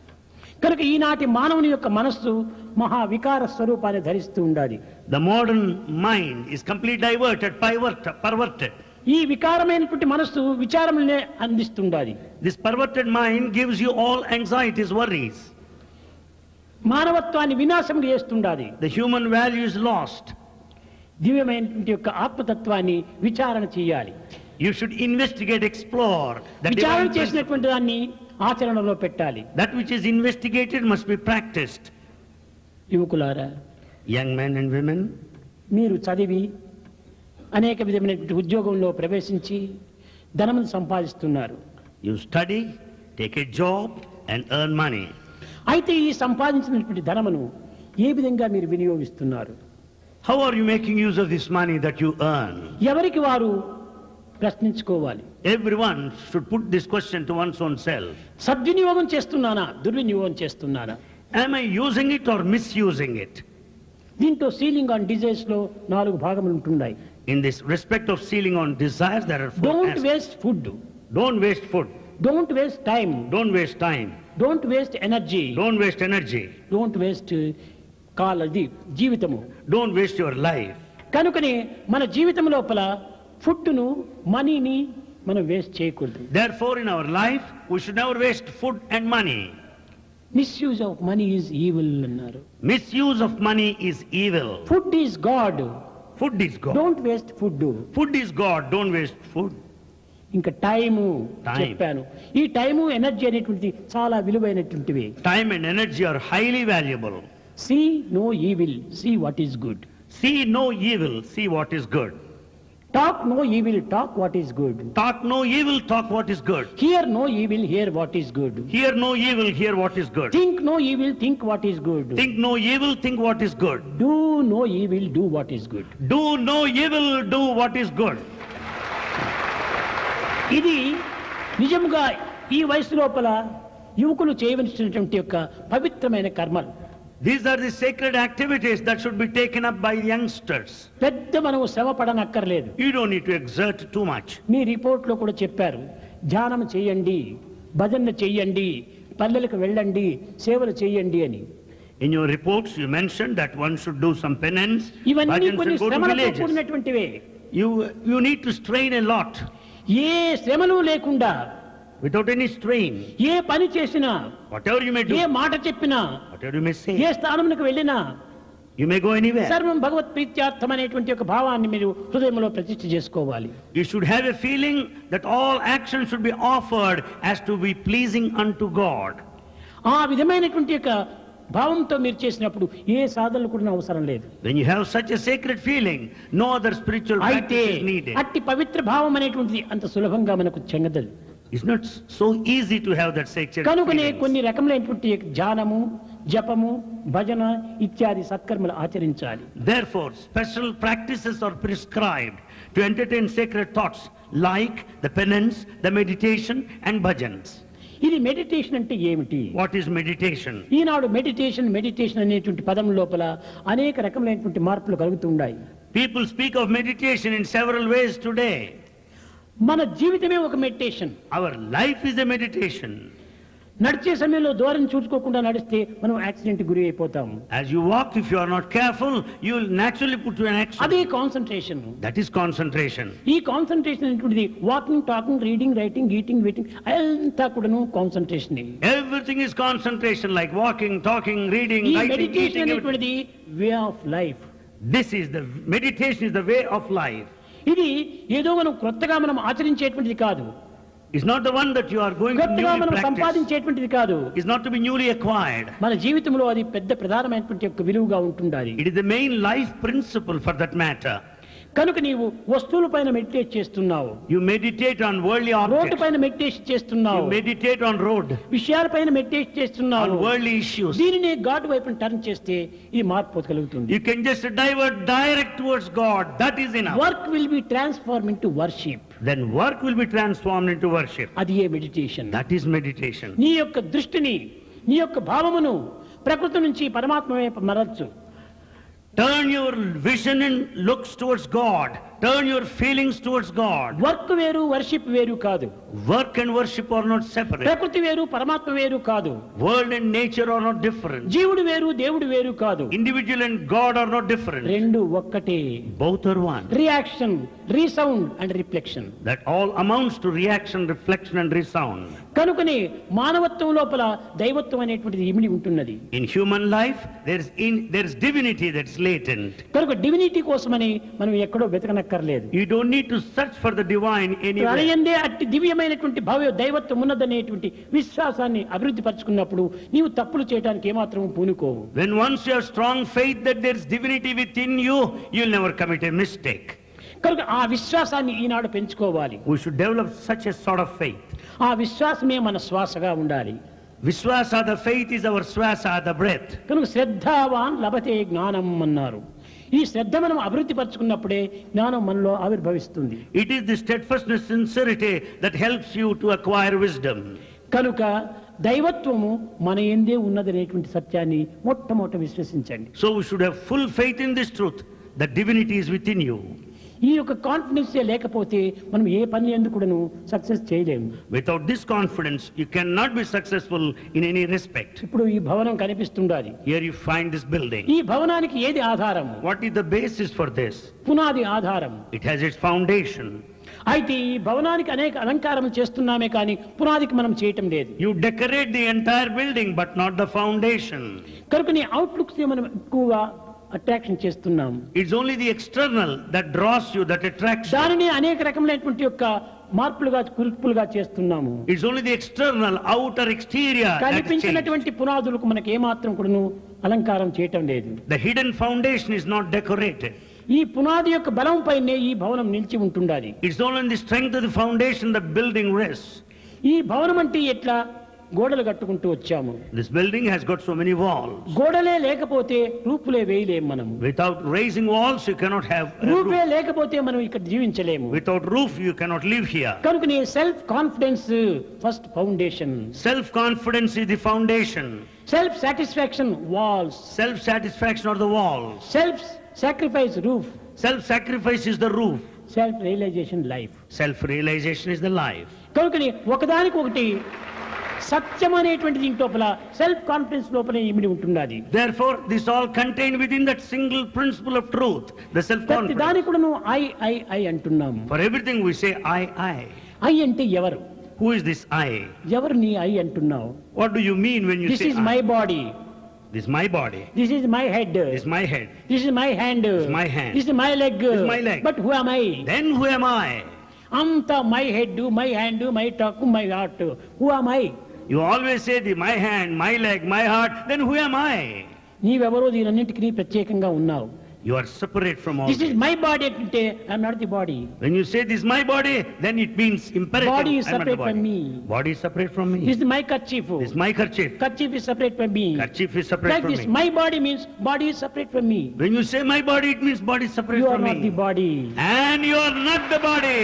కనుక ఈనాటి మానవుని యొక్క మనస్సు మహా వికార స్వరూపాన్ని ధరిస్తూ ఉండాలి The modern mind is completely diverted, pervert- perverted. ఈ వికారమైనటువంటి మనస్సు విచారములనే అందిస్తుండాలి This perverted mind gives you all anxieties, worries. మానవత్వాన్ని వినాశం చేస్తుండాలి The human value is lost. దివ్యమైనటువంటి యొక్క ఆత్మతత్వాన్ని విచారణ చేయాలి You should investigate, explore. The విచారణ divine principle. చేసినటువంటి దాన్ని ఆచరణలో పెట్టాలి That which is investigated must be practiced. యువకులారా Young men and women, మీరు చదివి అనేక విధమైనటువంటి ఉద్యోగంలో ప్రవేశించి ధనమును సంపాదిస్తున్నారు You study, take a job, and earn money. అయితే ఈ సంపాదించినటువంటి ధనమును ఏ విధంగా మీరు వినియోగిస్తున్నారు How are you making use of this money that you earn? ఎవరికి వారు ప్రశ్నించుకోవాలి Everyone should put this question to one's own self. సద్వినియోగం చేస్తున్నానా దుర్వినియోగం చేస్తున్నానా Am I using it or misusing it? దీంట్లో సీలింగ్ ఆన్ డిజైర్స్ లో నాలుగు భాగములు ఉంటున్నాయి In this respect of sealing on desires, there are four don't aspects. Waste food Don't waste food. Don't waste time Don't waste time. Don't waste energy Don't waste energy. Don't waste కాల్ అది జీవితము Don't waste your life. కనుకనే మన జీవితం లోపల ఫుడ్ను మనీని మనం వేస్ట్ చేయకూడదు Therefore, in our life, we should never waste food and money. Misuse of money is evil అన్నారు Misuse of money is evil. Food is God Food is God. Don't waste food Food is God. Don't waste food. ఇంకా టైము Time. చెప్పాను ఈ టైము ఎనర్జీ అనేటువంటిది చాలా విలువైనటువంటివి Time and energy are highly valuable. See no evil see what is good See no evil, see what is good. Talk no evil talk what is good Talk no evil, talk what is good. Hear no evil hear what is good Hear no evil, hear what is good. Think no evil think what is good Think no evil, think what is good. Do no evil do what is good Do no evil, do what is good. ఇది నిజముగా ఈ వయసు లోపల యువకులు చేయవలసినటువంటి యొక్క పవిత్రమైన కర్మలు These are the sacred activities that should be taken up by youngsters. పెద్ద మనం శ్రమ పడనక్కర్లేదు You don't need to exert too much. మీ రిపోర్ట్లో కూడా చెప్పారు ధ్యానం చేయండి భజన చెయ్యండి పల్లెలకు వెళ్ళండి సేవలు చేయండి అని In your reports, you mentioned that one should do some penance, ఇవన్నీ bhajans కొన్ని and go to శ్రమలతో villages. కూడినటువంటివే You, you need to strain a lot. ఏ శ్రమలు లేకుండా Without any strain, ఏ పని చేసినా whatever you may A do, మాట చెప్పినా whatever you may A say, స్థానమునకు వెళ్ళినా you may go anywhere. సర్వం భగవత్ ప్రీత్యార్థం అనేటువంటి ఒక భావాన్ని మీరు హృదయంలో ప్రతిష్ఠ చేసుకోవాలి You should have a feeling that all actions should be offered as to be pleasing unto God. ఆ విధమైనటువంటి యొక్క భావంతో మీరు చేసినప్పుడు ఏ సాధనలు కూడా అవసరం లేదు When you have such a sacred feeling, no other spiritual అయితే practice is needed. అట్టి పవిత్ర భావం అనేటువంటిది అంత సులభంగా మనకు చెందదు It's not so easy to have that sacred కనుకనే feeling. కొన్ని రకములైనటువంటి ధ్యానము జపము భజన ఇత్యాది సత్కర్మలు ఆచరించాలి Therefore, special practices are prescribed to entertain sacred thoughts like the penance, the meditation, and bhajans. ఇది మెడిటేషన్ అంటే ఏమిటి What is meditation? ఈనాడు మెడిటేషన్ మెడిటేషన్ అనేటువంటి పదం లోపల అనేక రకములైనటువంటి మార్పులు కలుగుతూ ఉన్నాయి People speak of meditation in several ways today. మన జీవితమే ఒక meditation Our life is a meditation. నడిచే సమయంలో దూరం చూసుకోకుండా నడిస్తే మనం యాక్సిడెంట్ గురి అయిపోతాం As you walk, if you are not careful, you will naturally put you in అదే accident. Concentration That is concentration. ఈ కాన్సన్ట్రేషన్ అనేటువంటిది walking talking reading writing eating వీటింగ్ అంతా కూడాను concentration Everything is concentration, like walking, talking, reading, ఈ writing, మెడిటేషన్ eating. everything. అనేటువంటిది way of life This is the meditation is the way of life. ఇది ఏదో మనం క్రొత్తగా మనం ఆచరించేటువంటిది కాదు It's not the one that you are going to కొత్తగా newly మనం practice. సంపాదించేటువంటిది కాదు It's not to be newly acquired. మన జీవితంలో అది పెద్ద ప్రధానమైనటువంటి యొక్క విలువగా ఉంటుండాలి It is the main life principle for that matter. కనుక నీవు వస్తువుల పైన మెడిటేట్ చేస్తున్నావు You meditate on worldly road objects. పైన మెడిటేషన్ చేస్తున్నావు You meditate on road, విషయాలపైన మెడిటేట్ చేస్తున్నావు on worldly issues. దీనిని గాడ్ వైపు టర్న్ చేస్తే ఇది మార్పు కలుగుతుంది You can just divert direct towards God. That is enough. Work will be transform into worship Then work will be transformed into worship. అది ఏ మెడిటేషన్ That is meditation. నీ యొక్క దృష్టిని నీ యొక్క భావమును ప్రకృతి నుంచి పరమాత్మ వైపు మరల్చు Turn your vision and looks towards God. Turn your feelings towards God. Work వేరు వర్షిప్ వేరు కాదు Work and worship are not separate. ప్రకృతి వేరు పరమాత్మ వేరు కాదు World and nature are not different. జీవుడు వేరు దేవుడు వేరు కాదు Individual and God are not different. రెండు ఒక్కటే Both are one. Reaction resound and reflection That all amounts to reaction, reflection, and resound. కనుకనే మానవత్వం లోపల దైవత్వం అనేటువంటిది ఇమిడి ఉంటున్నది In human life, there is in, there is divinity that's latent. కనుక డివినిటీ కోసమని మనం ఎక్కడో వెతకనక్కర్లేదు You don't need to search for the divine anywhere. ప్రళయందే అట్టి దివ్యమైనటువంటి భవ్య దైవత్వం ఉన్నదనేటువంటి విశ్వాసాన్ని అభివృద్ధి పరుచుకున్నప్పుడు నీవు తప్పులు చేయడానికి ఏమాత్రం పూనుకోవు When once you have strong faith that there is divinity within you, you'll never commit a mistake. కనుక ఆ విశ్వాసాన్ని ఈనాడు పెంచుకోవాలి We should develop such a sort of faith. ఆ విశ్వాసమే మన శ్వాసగా ఉండాలి Vishwasa, the faith is our swasa, the breath. కనుక శ్రద్ధావాన్ లభతే జ్ఞానం అన్నారు ఈ శ్రద్ధ మనం అభివృద్ధి పరుచుకున్నప్పుడే జ్ఞానం మనలో ఆవిర్భవిస్తుంది It is the steadfastness, sincerity that helps you to acquire wisdom. కనుక దైవత్వము మన ఎందే ఉన్నదనేటువంటి సత్యాన్ని మొట్టమొదట విశ్వసించండి So we should have full faith in this truth that divinity is within you. ఈ యొక్క కాన్ఫిడెన్స్ లేకపోతే మనం ఏ పని ఎందుకు కూడాను సక్సెస్ చేయలేము Without this confidence, you cannot be successful in any respect. ఇప్పుడు ఈ భవనం కనిపిస్తుండాలి Here you find this building. ఈ భవనానికి ఏది ఆధారం What is the basis for this? పునాది ఆధారం It has its foundation. అయితే ఈ భవనానికి అనేక అలంకారం చేస్తున్నామే కానీ పునాదికి మనం చేయటం లేదు You decorate the entire building, but not the foundation. కనుక నీ అవుట్లుక్స్ మనం ఎక్కువగా అట్రాక్షన్ చేస్తున్నాం It's only the external that draws you, that attracts you. దానిని అనేక రకములైనటువంటి యొక్క మార్పులుగా కురుపులుగా చేస్తున్నాము It's only the external, outer, exterior that change. కనిపించినటువంటి పునాదులకు మనకి ఏమాత్రం కూడాను అలంకారం చేయటం లేదు The hidden foundation is not decorated. ఈ పునాది యొక్క బలం పైనే ఈ భవనం నిలిచి ఉంటుండాలి It's only in the strength of the foundation the building rests. ఈ భవనం అంటే ఎట్లా గోడలు కట్టుకుంటూ వచ్చాము This building has got so many walls. గోడలే లేకపోతే రూపులే వేయలేము మనం Without raising walls, you cannot have a RuPay roof. లేకపోతే మనం ఇక్కడ జీవించలేము Without roof, you cannot live here. కనుక నీ self confidence first foundation Self-confidence is the foundation. Self satisfaction walls Self-satisfaction are the walls. Self sacrifice roof Self-sacrifice is the roof. Self realization life Self-realization is the life. కనుకని ఒకదానికి ఒకటి సత్యం అనేటువంటి దీని లోపల సెల్ఫ్ కాన్ఫిడెన్స్ లోపల ఇమిడి ఉంటున్నది Therefore, this all contained within that single principle of truth, the ప్రతి self-confidence. దానికి కూడా నువ్వు ఐ ఐ ఐ అంటున్నాము For everything we say, I, I. I అంటే ఎవరు Who is this I? ఎవరు నీ ఐ అంటున్నావు What do you mean when you this say is my I? Body This is my body. This is my head This is my head. This is my hand is my hand. This is my leg is my leg. But who am I Then who am I? అంత my head my hand my talk my heart who am I You always say the my hand, my leg, my heart. Then who am I? నీవెవరో దీనన్నింటికి ప్రత్యేకంగా ఉన్నావు You are separate from all this is this. My body అంటే I'm not the body When you say this is my body, then it means imperative. Body is I'm not the separate from body. me. Body is separate from me. This is my kerchief This is my kerchief. Kerchief is separate from me Kerchief is separate like from this me. My body means body is separate from me When you say my body, it means body is separate you are from not the me. Body And you are not the body.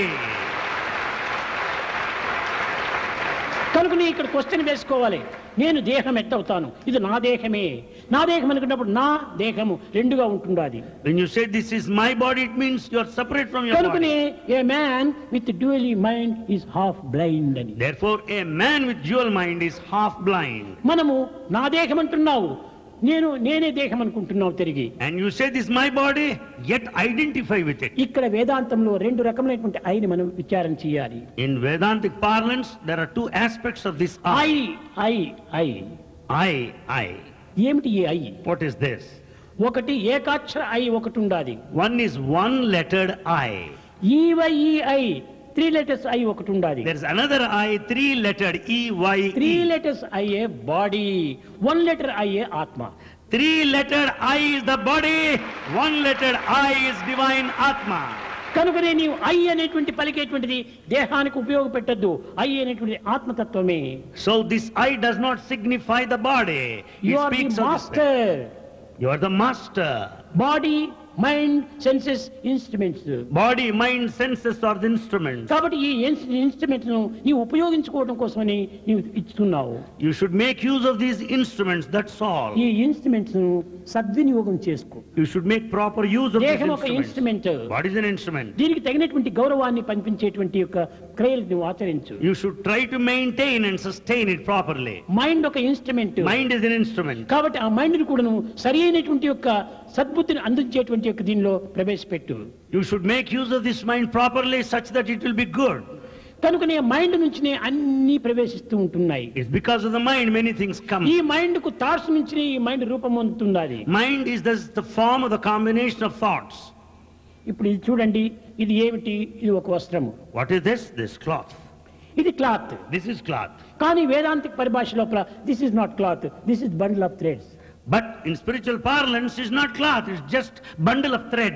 కనుక నీ ఇక్కడ క్వశ్చన్ వేసుకోవాలి నేను దేహం ఎట్టవుతాను ఇది నా దేహమే నా దేహం అనుకున్నప్పుడు నా దేహము రెండుగా ఉంటుండాలి When you say this is my body, it means you are separate from your కనుకనే body. A man with duality mind is half blind అని Therefore, a man with dual mind is half blind. మనము నా దేహం అంటున్నావు నేను నేనే దేహం అనుకుంటున్నావు తిరిగి And you say this is my body, yet identify with it. ఇక్కడ వేదాంతంలో రెండు రకములైనటువంటి ఐని మనం విచారణ చేయాలి In Vedantic parlance, there are two aspects of this I I. I I I, I. ఏమిటి ఈ ఐ What is this? ఒకటి ఏకాక్షర ఐ ఒకటి ఉండాలి One is one lettered I. E Y E I three letters I ఒకటి ఉండాలి There is another I, three lettered E, Y, three E. Letters అయ్యే బాడీ వన్ లెటర్ అయ్యే ఆత్మ Three lettered I is the body, one lettered I is divine Atma. కనుకనే నీవు ఐ అనేటువంటి పలికేటువంటిది దేహానికి ఉపయోగపెట్టద్దు ఐ అనేటువంటిది ఆత్మతత్వమే So this I does not signify the body. You It are the speaks of the spirit. Master You are the master. Body mind senses instruments Body, mind, senses are the instruments. కాబట్టి ఈ ఇన్స్ట్రుమెంట్స్ ను నీవు ఉపయోగించుకోవడం కోసమని నీవు ఇస్తున్నావు You should make use of these instruments, that's all. ఈ ఇన్స్ట్రుమెంట్స్ ను సద్వినియోగం చేసుకో You should make proper use of these దేహం ఒక instruments. Instrument What is an instrument? దీనికి తగినటువంటి గౌరవాన్ని పంపించేటువంటి యొక్క క్రియలు నువ్వు ఆచరించు You should try to maintain and sustain it properly. Mind ఒక instrument Mind is an instrument. కాబట్టి ఆ మైండ్ ని కూడాను సరి అయినటువంటి యొక్క సద్బుద్ధిని అందించేటువంటి యొక్క దీనిలో ప్రవేశపెట్టు You should make use of this mind properly such that it will be good. కనుకనే మైండ్ నుంచినే అన్ని ప్రవేశిస్తూ ఉంటున్నాయి It's because of the mind many things come. ఈ మైండ్ కు థాట్స్ నుంచినే ఈ మైండ్ రూపొందుతున్నది Mind is thus the form of the combination of thoughts. ఇప్పుడు ఇది చూడండి ఇది ఏమిటి ఇది ఒక వస్త్రము What is this? This cloth. ఇది క్లాత్ This is cloth. కానీ వేదాంతిక పరిభాష లోపల this is not cloth this is bundle of threads But in spiritual parlance, it's not cloth, it's just bundle of threads.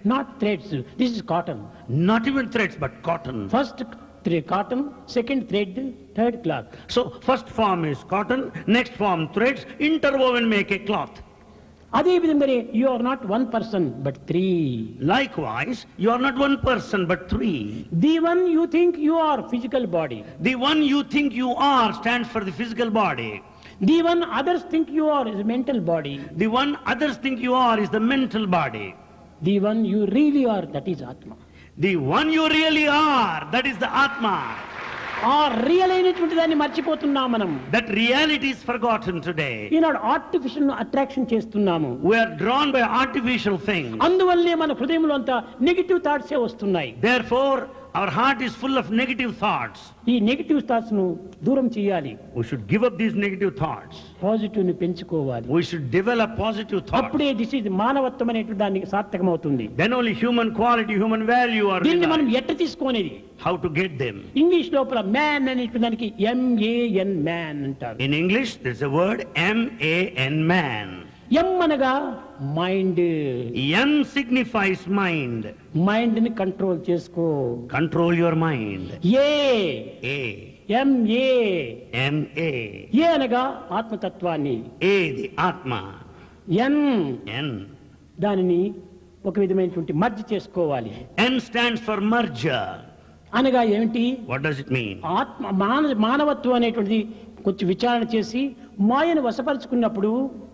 Not threads this is cotton Not even threads, but cotton. First cotton second thread third cloth So first form is cotton, next form threads, interwoven make a cloth. అదే విధంగానే you are not one person but three Likewise, you are not one person but three. The one you think you are physical body The one you think you are stands for the physical body. The one others think you are is mental body The one others think you are is the mental body. The one you really are that is ఆత్మ The one you really are, that is the Atma. ఆ రియల్ అయినటువంటి దాన్ని మర్చిపోతున్నాం మనం That reality is forgotten today. ఈనాడు ఆర్టిఫిషియల్ అట్రాక్షన్ చేస్తున్నాము We are drawn by artificial things. అందువల్లనే మన హృదయంలో అంతా నెగిటివ్ థాట్సే వస్తున్నాయి Therefore, our heart is full of negative thoughts. ఈ నెగిటివ్ థాట్స్ ను దూరం చేయాలి We should give up these negative thoughts. Positive ని పెంచుకోవాలి We should develop positive thoughts. అప్పుడే దిస్ ఇది మానవత్వం అనేటువంటి దానికి సార్థకమవుతుంది Then only human quality, human value are దీన్ని మనం realized. ఎట్ట తీసుకునేది How to get them? English లోపల మ్యాన్ అనేటువంటి దానికి ఎంఏఎన్ మ్యాన్ అంటారు In English, there's a word M-A-N, man. M అనగా mind M signifies mind. Mind ని కంట్రోల్ చేసుకో Control your mind. A A. M A M-A. A అనగా ఆత్మతత్వాన్ని A, the Atma. N N. దానిని ఒక విధమైనటువంటి మర్జ్ చేసుకోవాలి N stands for merger. అనగా ఏమిటి What does it mean? ఆత్మ మాన మానవత్వం అనేటువంటిది కొంచెం విచారణ చేసి మాయను వశపరుచుకున్నప్పుడు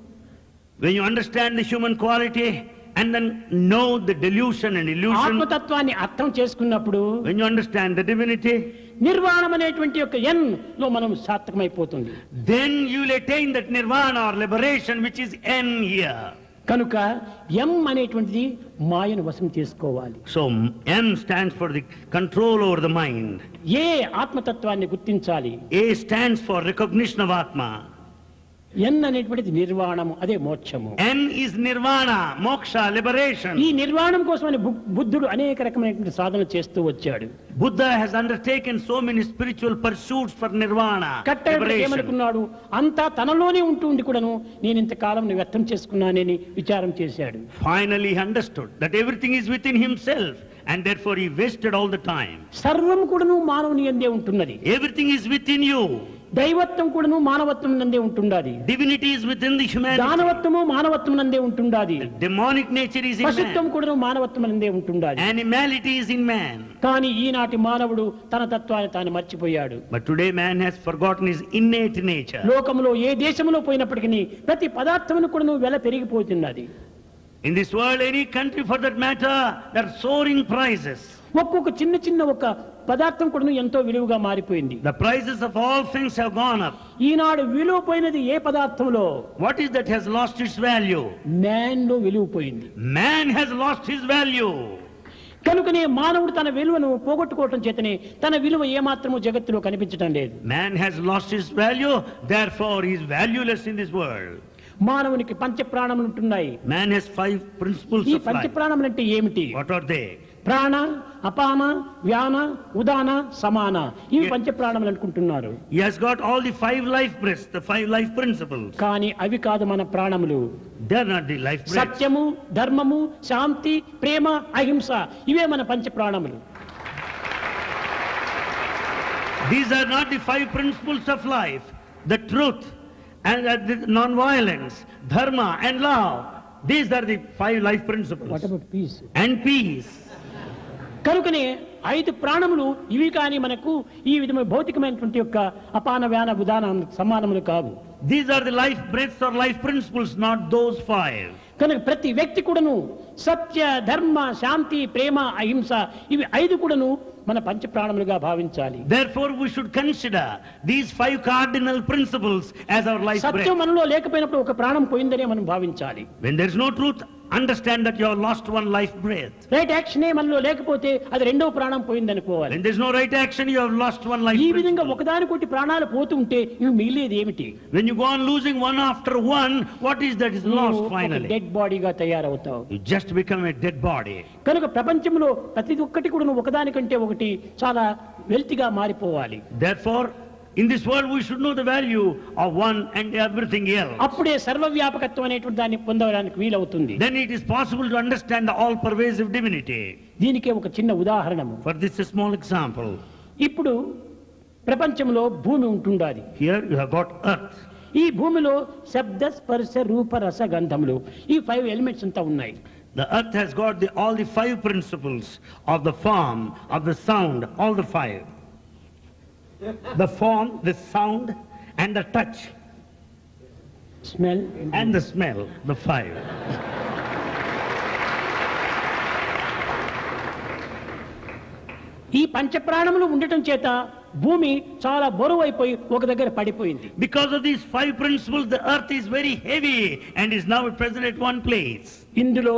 When you understand the human quality and then know the delusion and illusion, ఆత్మతత్వాన్ని అర్థం చేసుకున్నప్పుడు when you understand the divinity, నిర్వాణం అనేటువంటి యొక్క ఎన్ లో మనం సార్థకమైపోతుంది then you will attain that nirvana or liberation which is N here. కనుక ఎం అనేటువంటిది మాయను వశం చేసుకోవాలి So M stands for the control over the mind. ఏ ఆత్మతత్వాన్ని గుర్తించాలి A stands for recognition of Atma. ఎన్ అనేటువంటిది నిర్వాణము అదే మోక్షము N is nirvana, moksha, liberation. ఈ నిర్వాణం కోసమని బు- బుద్ధుడు అనేక రకమైనటువంటి సాధన చేస్తూ వచ్చాడు Buddha has undertaken so many spiritual pursuits for nirvana, కట్టడి liberation. ఏమనుకున్నాడు అంతా తనలోనే ఉంటూ ఉండి కూడాను నేను ఇంతకాలం వ్యర్థం చేసుకున్నానని విచారం చేశాడు Finally, he understood that everything is within himself and therefore he wasted all the time. సర్వం కూడాను మానవుని ఎందే ఉంటున్నది Everything is within you. దైవత్వం కూడాను మానవత్వం నందే ఉంటుండాది Divinity is within the humanity. దానవత్వము మానవత్వం నందే ఉంటుండాది Demonic nature is in పశుత్వం man. కూడాను మానవత్వం నందే ఉంటుండాది Animality is in man. కానీ ఈనాటి మానవుడు తన తత్వాన్ని తాను మర్చిపోయాడు But today man has forgotten his innate nature. లోకంలో ఏ దేశంలో పోయినప్పటికీ ప్రతి పదార్థమును కూడాను వెల పెరిగిపోతున్నది In this world, any country for that matter, there are soaring prices. ఒక్కొక్క చిన్న చిన్న ఒక పదార్థం కూడాను ఎంతో విలువగా మారిపోయింది The prices of all things have gone up. ఈనాడు విలువ పోయినది ఏ పదార్థంలో What is that has lost its value? Man లో విలువ పోయింది Man has lost his value. కనుకనే మానవుడు తన విలువను పోగొట్టుకోవటం చేతనే తన విలువ ఏమాత్రము జగత్తులో కనిపించటం లేదు Man has lost his value, therefore he is valueless in this world. మానవునికి పంచ ప్రాణములు ఉంటున్నాయి Man has five principles ఈ of పంచ life. ప్రాణములు అంటే ఏమిటి What are they? ప్రాణ అపాన వ్యాన ఉదాన సమాన ఇవి Yeah. పంచ ప్రాణములు అనుకుంటున్నారు He has got all the five life breaths, the five life principles. కానీ అవి కాదు మన ప్రాణములు They are not the life breaths. సత్యము ధర్మము శాంతి ప్రేమ అహింస ఇవే మన పంచ ప్రాణములు These are not the five principles of life. The truth and uh, the non-violence, dharma and love. These are the five life what principles. About peace And peace. కనుకనే ఐదు ప్రాణములు ఇవి కానీ మనకు ఈ విధమైన భౌతికమైనటువంటి యొక్క అపాన వ్యాన ఉదాన సమానములు కావు These are the life breaths or life principles, not those five. కనుక ప్రతి వ్యక్తి కూడాను సత్య ధర్మ శాంతి ప్రేమ అహింస ఇవి ఐదు కూడాను మన పంచ ప్రాణములుగా భావించాలి Therefore, we should consider these five cardinal principles as our life Satyam breath. మనలో లేకపోయినప్పుడు ఒక ప్రాణం పోయిందనే మనం భావించాలి When there is no truth, understand that you have lost one life breath. Right యాక్షనే మనలో లేకపోతే అది రెండవ ప్రాణం పోయిందనుకోవాలి When there is no right action, you have lost one life ఈ విధంగా principle. ఒకదానికొకటి ప్రాణాలు పోతూ ఉంటే ఇవి మిగిలేది ఏమిటి When you go on losing one after one, what is that is lost finally? Dead బాడీగా తయారవుతావు You just become a dead body. కనుక ప్రపంచంలో ప్రతి ఒక్కటి కూడా ఒకదానికంటే ఒకటి చాలా వెల్తిగా మారిపోవాలి Therefore, In this world, we should know the value of one and everything else. అప్పుడే సర్వవ్యాపకత్వం అనేటువంటి దాన్ని పొందడానికి వీలవుతుంది Then it is possible to understand the all-pervasive divinity. దీనికే ఒక చిన్న ఉదాహరణము For this, a small example. ఇప్పుడు ప్రపంచంలో భూమి ఉంటుండాది Here you have got earth. ఈ భూమిలో శబ్ద స్పర్శ రూప రస గంధములు ఈ ఫైవ్ ఎలిమెంట్స్ అంతా ఉన్నాయి The earth has got the, all the five principles of the form, of the sound, all the five. The form, the sound, and the touch, smell and the smell, the five. ఈ పంచప్రాణములు ఉండటం చేత భూమి చాలా బరువు అయిపోయి ఒక దగ్గర పడిపోయింది Because of these five principles, the earth is very heavy and is now present at one place. ఇందులో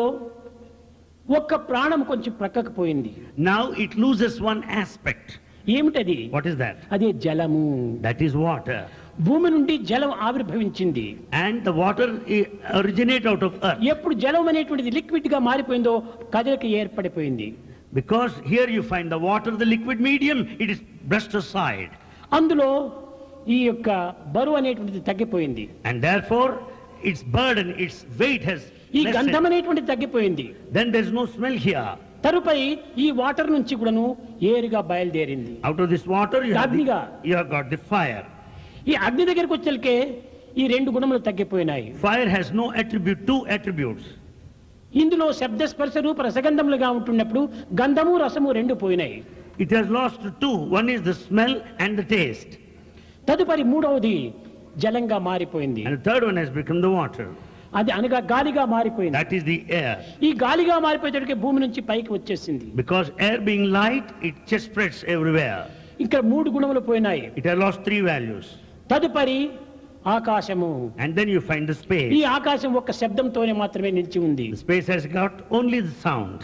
ఒక్క ప్రాణం కొంచెం ప్రక్కకు పోయింది Now it loses one aspect. ఏమిటది What is that? అదే జలము That is water. భూమి నుండి జలం ఆవిర్భవించింది And the water eh, originate out of earth. ఎప్పుడు జలం అనేటువంటిది లిక్విడ్ గా మారిపోయిందో కదలిక ఏర్పడిపోయింది Because here you find the water, the liquid medium, it is brushed aside. అందులో ఈ యొక్క బరువు అనేటువంటిది తగ్గిపోయింది And therefore, its burden, its weight has ఈ lessened. గంధం అనేటువంటిది తగ్గిపోయింది Then there's no smell here. తరుపై ఈ వాటర్ నుంచి కూడాను ఏరుగా బయలుదేరింది Out of this water, you have, Agniga. the, you have got the fire. ఈ అగ్ని దగ్గరికి వచ్చేకే ఈ రెండు గుణములు తగ్గిపోయినాయి Fire has no attribute, two attributes. ఇందులో శబ్ద స్పర్శ రూప రసగంధములుగా ఉంటున్నప్పుడు గంధము రసము రెండు పోయినాయి It has lost two. One is the smell and the taste. తదుపరి మూడవది జలంగా మారిపోయింది And the third one has become the water. అది అనగా గాలిగా మారిపోయింది That is the air. ఈ గాలిగా మారిపోయేటప్పటికి భూమి నుంచి పైకి వచ్చేసింది Because air being light, it just spreads everywhere. ఇక్కడ మూడు గుణములు పోయినాయి It has lost three values. తదుపరి ఆకాశము And then you find the ఈ space. ఆకాశం ఒక్క శబ్దంతోనే మాత్రమే నిలిచి ఉంది The space has got only the sound.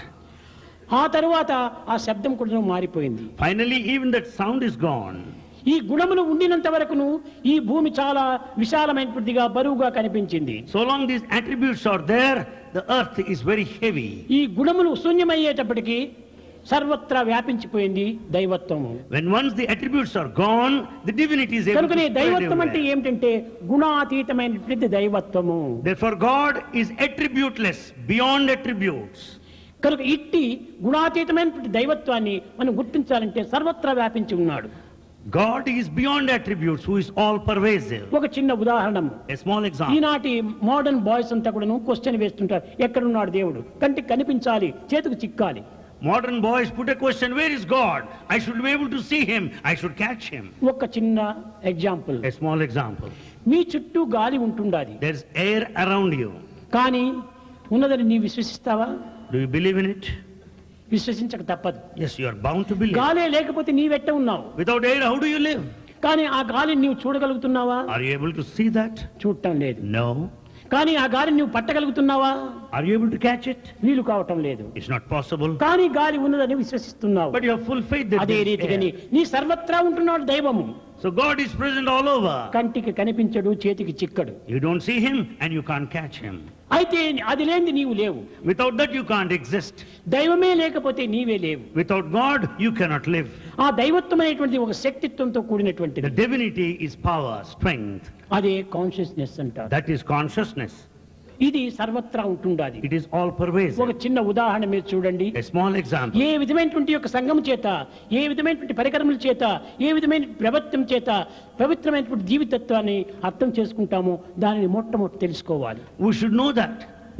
ఆ తరువాత ఆ శబ్దం కూడా మారిపోయింది Finally, even that sound is gone. ఈ గుణములు ఉండినంత వరకును ఈ భూమి చాలా విశాలమైనటువంటిదిగా బరువుగా కనిపించింది So long these attributes are there, the earth is very heavy. ఈ గుణములు శూన్యమయ్యేటప్పటికి సర్వత్రా వ్యాపించిపోయింది దైవత్వము When once the attributes are gone, the divinity is able to కనుకనే spread దైవత్వం అంటే everywhere. ఏమిటంటే గుణాతీతమైనటువంటి దైవత్వము Therefore, God is attributeless, beyond attributes. కనుక ఇట్టి గుణాతీతమైనటువంటి దైవత్వాన్ని మనం గుర్తించాలంటే సర్వత్రా వ్యాపించి ఉన్నాడు God is beyond attributes, who is all pervasive. ఒక చిన్న ఉదాహరణము A small example. ఈనాటి మోడర్న్ బాయ్స్ అంతా కూడాను క్వశ్చన్ వేస్తుంటారు ఎక్కడున్నాడు దేవుడు కంటికి కనిపించాలి చేతికి చిక్కాలి Modern boys put a question, where is God? I should be able to see him. I should catch him. ఒక చిన్న ఎగ్జాంపుల్ A small example. మీ చుట్టూ గాలి ఉంటుండాలి There's air around you. కానీ ఉన్నదని నీ విశ్వసిస్తావా Do you believe in it? విశ్వసించక తప్పదు Yes, you are bound to believe. గాలే లేకపోతే నీవెట్ట ఉన్నావు Without air, how do you live? కానీ ఆ గాలిని నీవు చూడగలుగుతున్నావా Are you able to see that? చూడటం లేదు No. కానీ ఆ గాలిని నువ్వు పట్టగలుగుతున్నావా Are you able to catch it? వీలు కావటం లేదు It's not possible. కానీ గాలి ఉన్నదని విశ్వసిస్తున్నావు But you have full faith that అదే there is రీతిగాని air. నీ సర్వత్రా ఉంటున్నాడు దైవము So God is present all over. కంటికి కనిపించడు చేతికి చిక్కడు You don't see him and you can't catch him. అయితే అది లేనిది నీవు లేవు Without that, you can't exist. దైవమే లేకపోతే నీవే లేవు Without God, you cannot live. ఆ దైవత్వం అనేటువంటిది ఒక శక్తిత్వంతో The కూడినటువంటిది divinity is power, strength. అదే కాన్షియస్నెస్ అంటారు That is consciousness. ఇది సర్వత్రా ఉంటుండాది It is all pervasive. ఒక చిన్న ఉదాహరణ మీరు చూడండి A small example. ఏ విధమైనటువంటి యొక్క సంఘం చేత ఏ విధమైనటువంటి పరికరముల చేత ఏ విధమైన ప్రవృత్తం చేత పవిత్రమైనటువంటి జీవితత్వాన్ని అర్థం చేసుకుంటామో దానిని మొట్టమొదటి తెలుసుకోవాలి We should know that.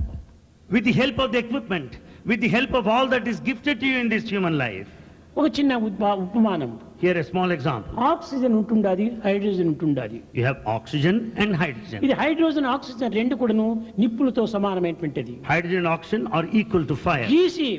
With the help of the equipment, with the help of all that is gifted to you in this human life. ఒక చిన్న ఉద్భా- ఉపమానం Here a small example. Oxygen ఉంటుండాది హైడ్రోజన్ ఉంటుండాది You have oxygen and hydrogen. ఇది హైడ్రోజన్ ఆక్సిజన్ రెండు కూడాను నిప్పులతో సమానమైనటువంటిది Hydrogen and oxygen are equal to fire. గీసి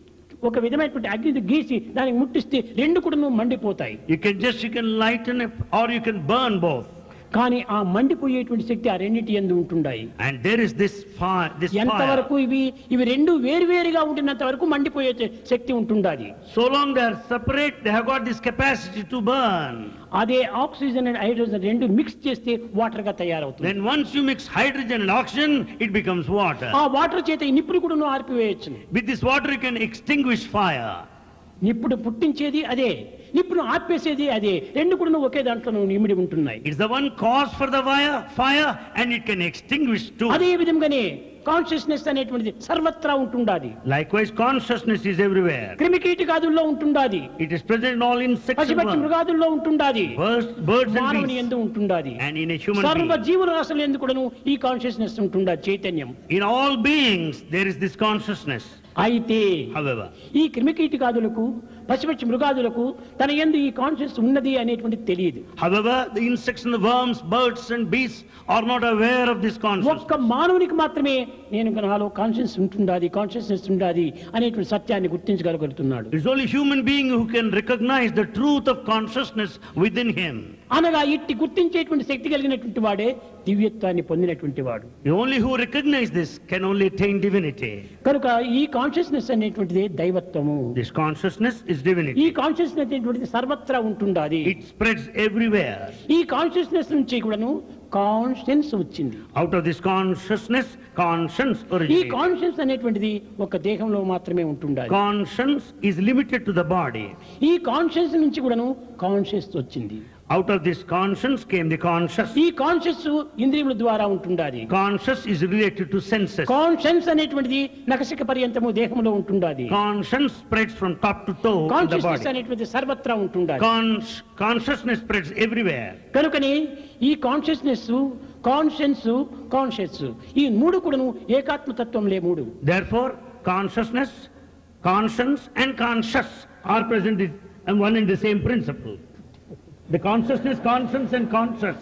ఒక విధమైనటువంటి అగ్నిని గీసి దానికి ముట్టిస్తే రెండు కూడాను మండిపోతాయి You can just, you can lighten it or you can burn both. కానీ ఆ మండిపోయేటువంటి శక్తి ఆ రెండింటి ఎందు ఉంటుండాయి And there is this fire, this fire. ఎంతవరకు ఇవి ఇవి రెండు వేరువేరుగా ఉంటున్నంత వరకు మండిపోయే శక్తి ఉంటుండాలి So long they are separate, they have got this capacity to burn. అదే ఆక్సిజన్ అండ్ హైడ్రోజన్ రెండు మిక్స్ చేస్తే వాటర్ గా తయారవుతుంది Then once you mix hydrogen and oxygen, it becomes water. ఆ వాటర్ చేత ఈ నిప్పులు కూడా ఆర్పివేయచ్చు With this water you can extinguish fire. నిప్పుడు పుట్టించేది అదే నిప్పును ఆపేసేది అదే రెండు కూడా ఒకే దాంట్లో ఇమిడి ఉంటున్నాయి It's the one cause for the fire, fire and it can extinguish too. అదే విధంగానే కాన్షియస్నెస్ అనేటువంటిది సర్వత్రా ఉంటుండాది Likewise, consciousness is everywhere. క్రిమికీటకాదుల్లో ఉంటుండాది It is present in all insects and పశుపక్షి worms, మృగాదుల్లో ఉంటుండాది birds, birds and మానవుని beasts, ఎందు ఉంటుండాది and in a human సర్వ being. జీవుల రాశులు ఎందుకు కూడాను ఈ కాన్షియస్నెస్ ఉంటుండాది చైతన్యం In all beings, there is this consciousness. అయితే However, ఈ క్రిమికీటకాదులకు పశుపక్షి మృగాదులకు తన ఎందు ఈ కాన్షియస్ ఉన్నది అనేటువంటిది తెలియదు however, the insects and the worms, birds and beasts are not aware of this consciousness. ఒక్క మానవునికి మాత్రమే నేను నాలో కాన్షియస్ ఉంటుండాది కాన్షియస్నెస్ ఉండాది అనేటువంటి సత్యాన్ని గుర్తించగలుగుతున్నాడు It's only human being who can recognize the truth of consciousness within him. అనగా ఇట్టి గుర్తించేటువంటి శక్తి కలిగినటువంటి వాడే దివ్యత్వాన్ని పొందినటువంటి వాడు The only who recognize this can only attain divinity. కనుక ఈ కాన్షియస్నెస్ అనేటువంటిది దైవత్వము This consciousness is ఈ divinity. కాన్షియస్నెస్ అనేటువంటిది సర్వత్రా ఉంటుండాది It spreads everywhere. ఈ కాన్షియస్నెస్ నుంచి కూడాను కాన్షియన్స్ వచ్చింది Out of this consciousness, conscience ఈ originates. కాన్షియన్స్ అనేటువంటిది ఒక దేహంలో మాత్రమే ఉంటుండాలి Conscience is limited to the body. ఈ కాన్షియన్స్ నుంచి కూడాను కాన్షియస్ వచ్చింది Out of this conscience came the conscious. ఈ కాన్షియస్ ఇంద్రియముల ద్వారా ఉంటుండాలి Conscious is related to senses. Conscience అనేటువంటిది నకసిక పర్యంతము దేహంలో ఉంటుండాలి Conscience spreads from top to toe in the consciousness body. అనేటువంటిది సర్వత్రా ఉంటుండాలి Cons- consciousness spreads everywhere. కనుకని ఈ కాన్షియస్నెస్ కాన్షియన్స్ కాన్షియస్ ఈ మూడు కూడాను ఏకాత్మతత్వంలే మూడు Therefore, consciousness, conscience, and conscious are present in and one and the same principle. The consciousness, conscience, and conscious.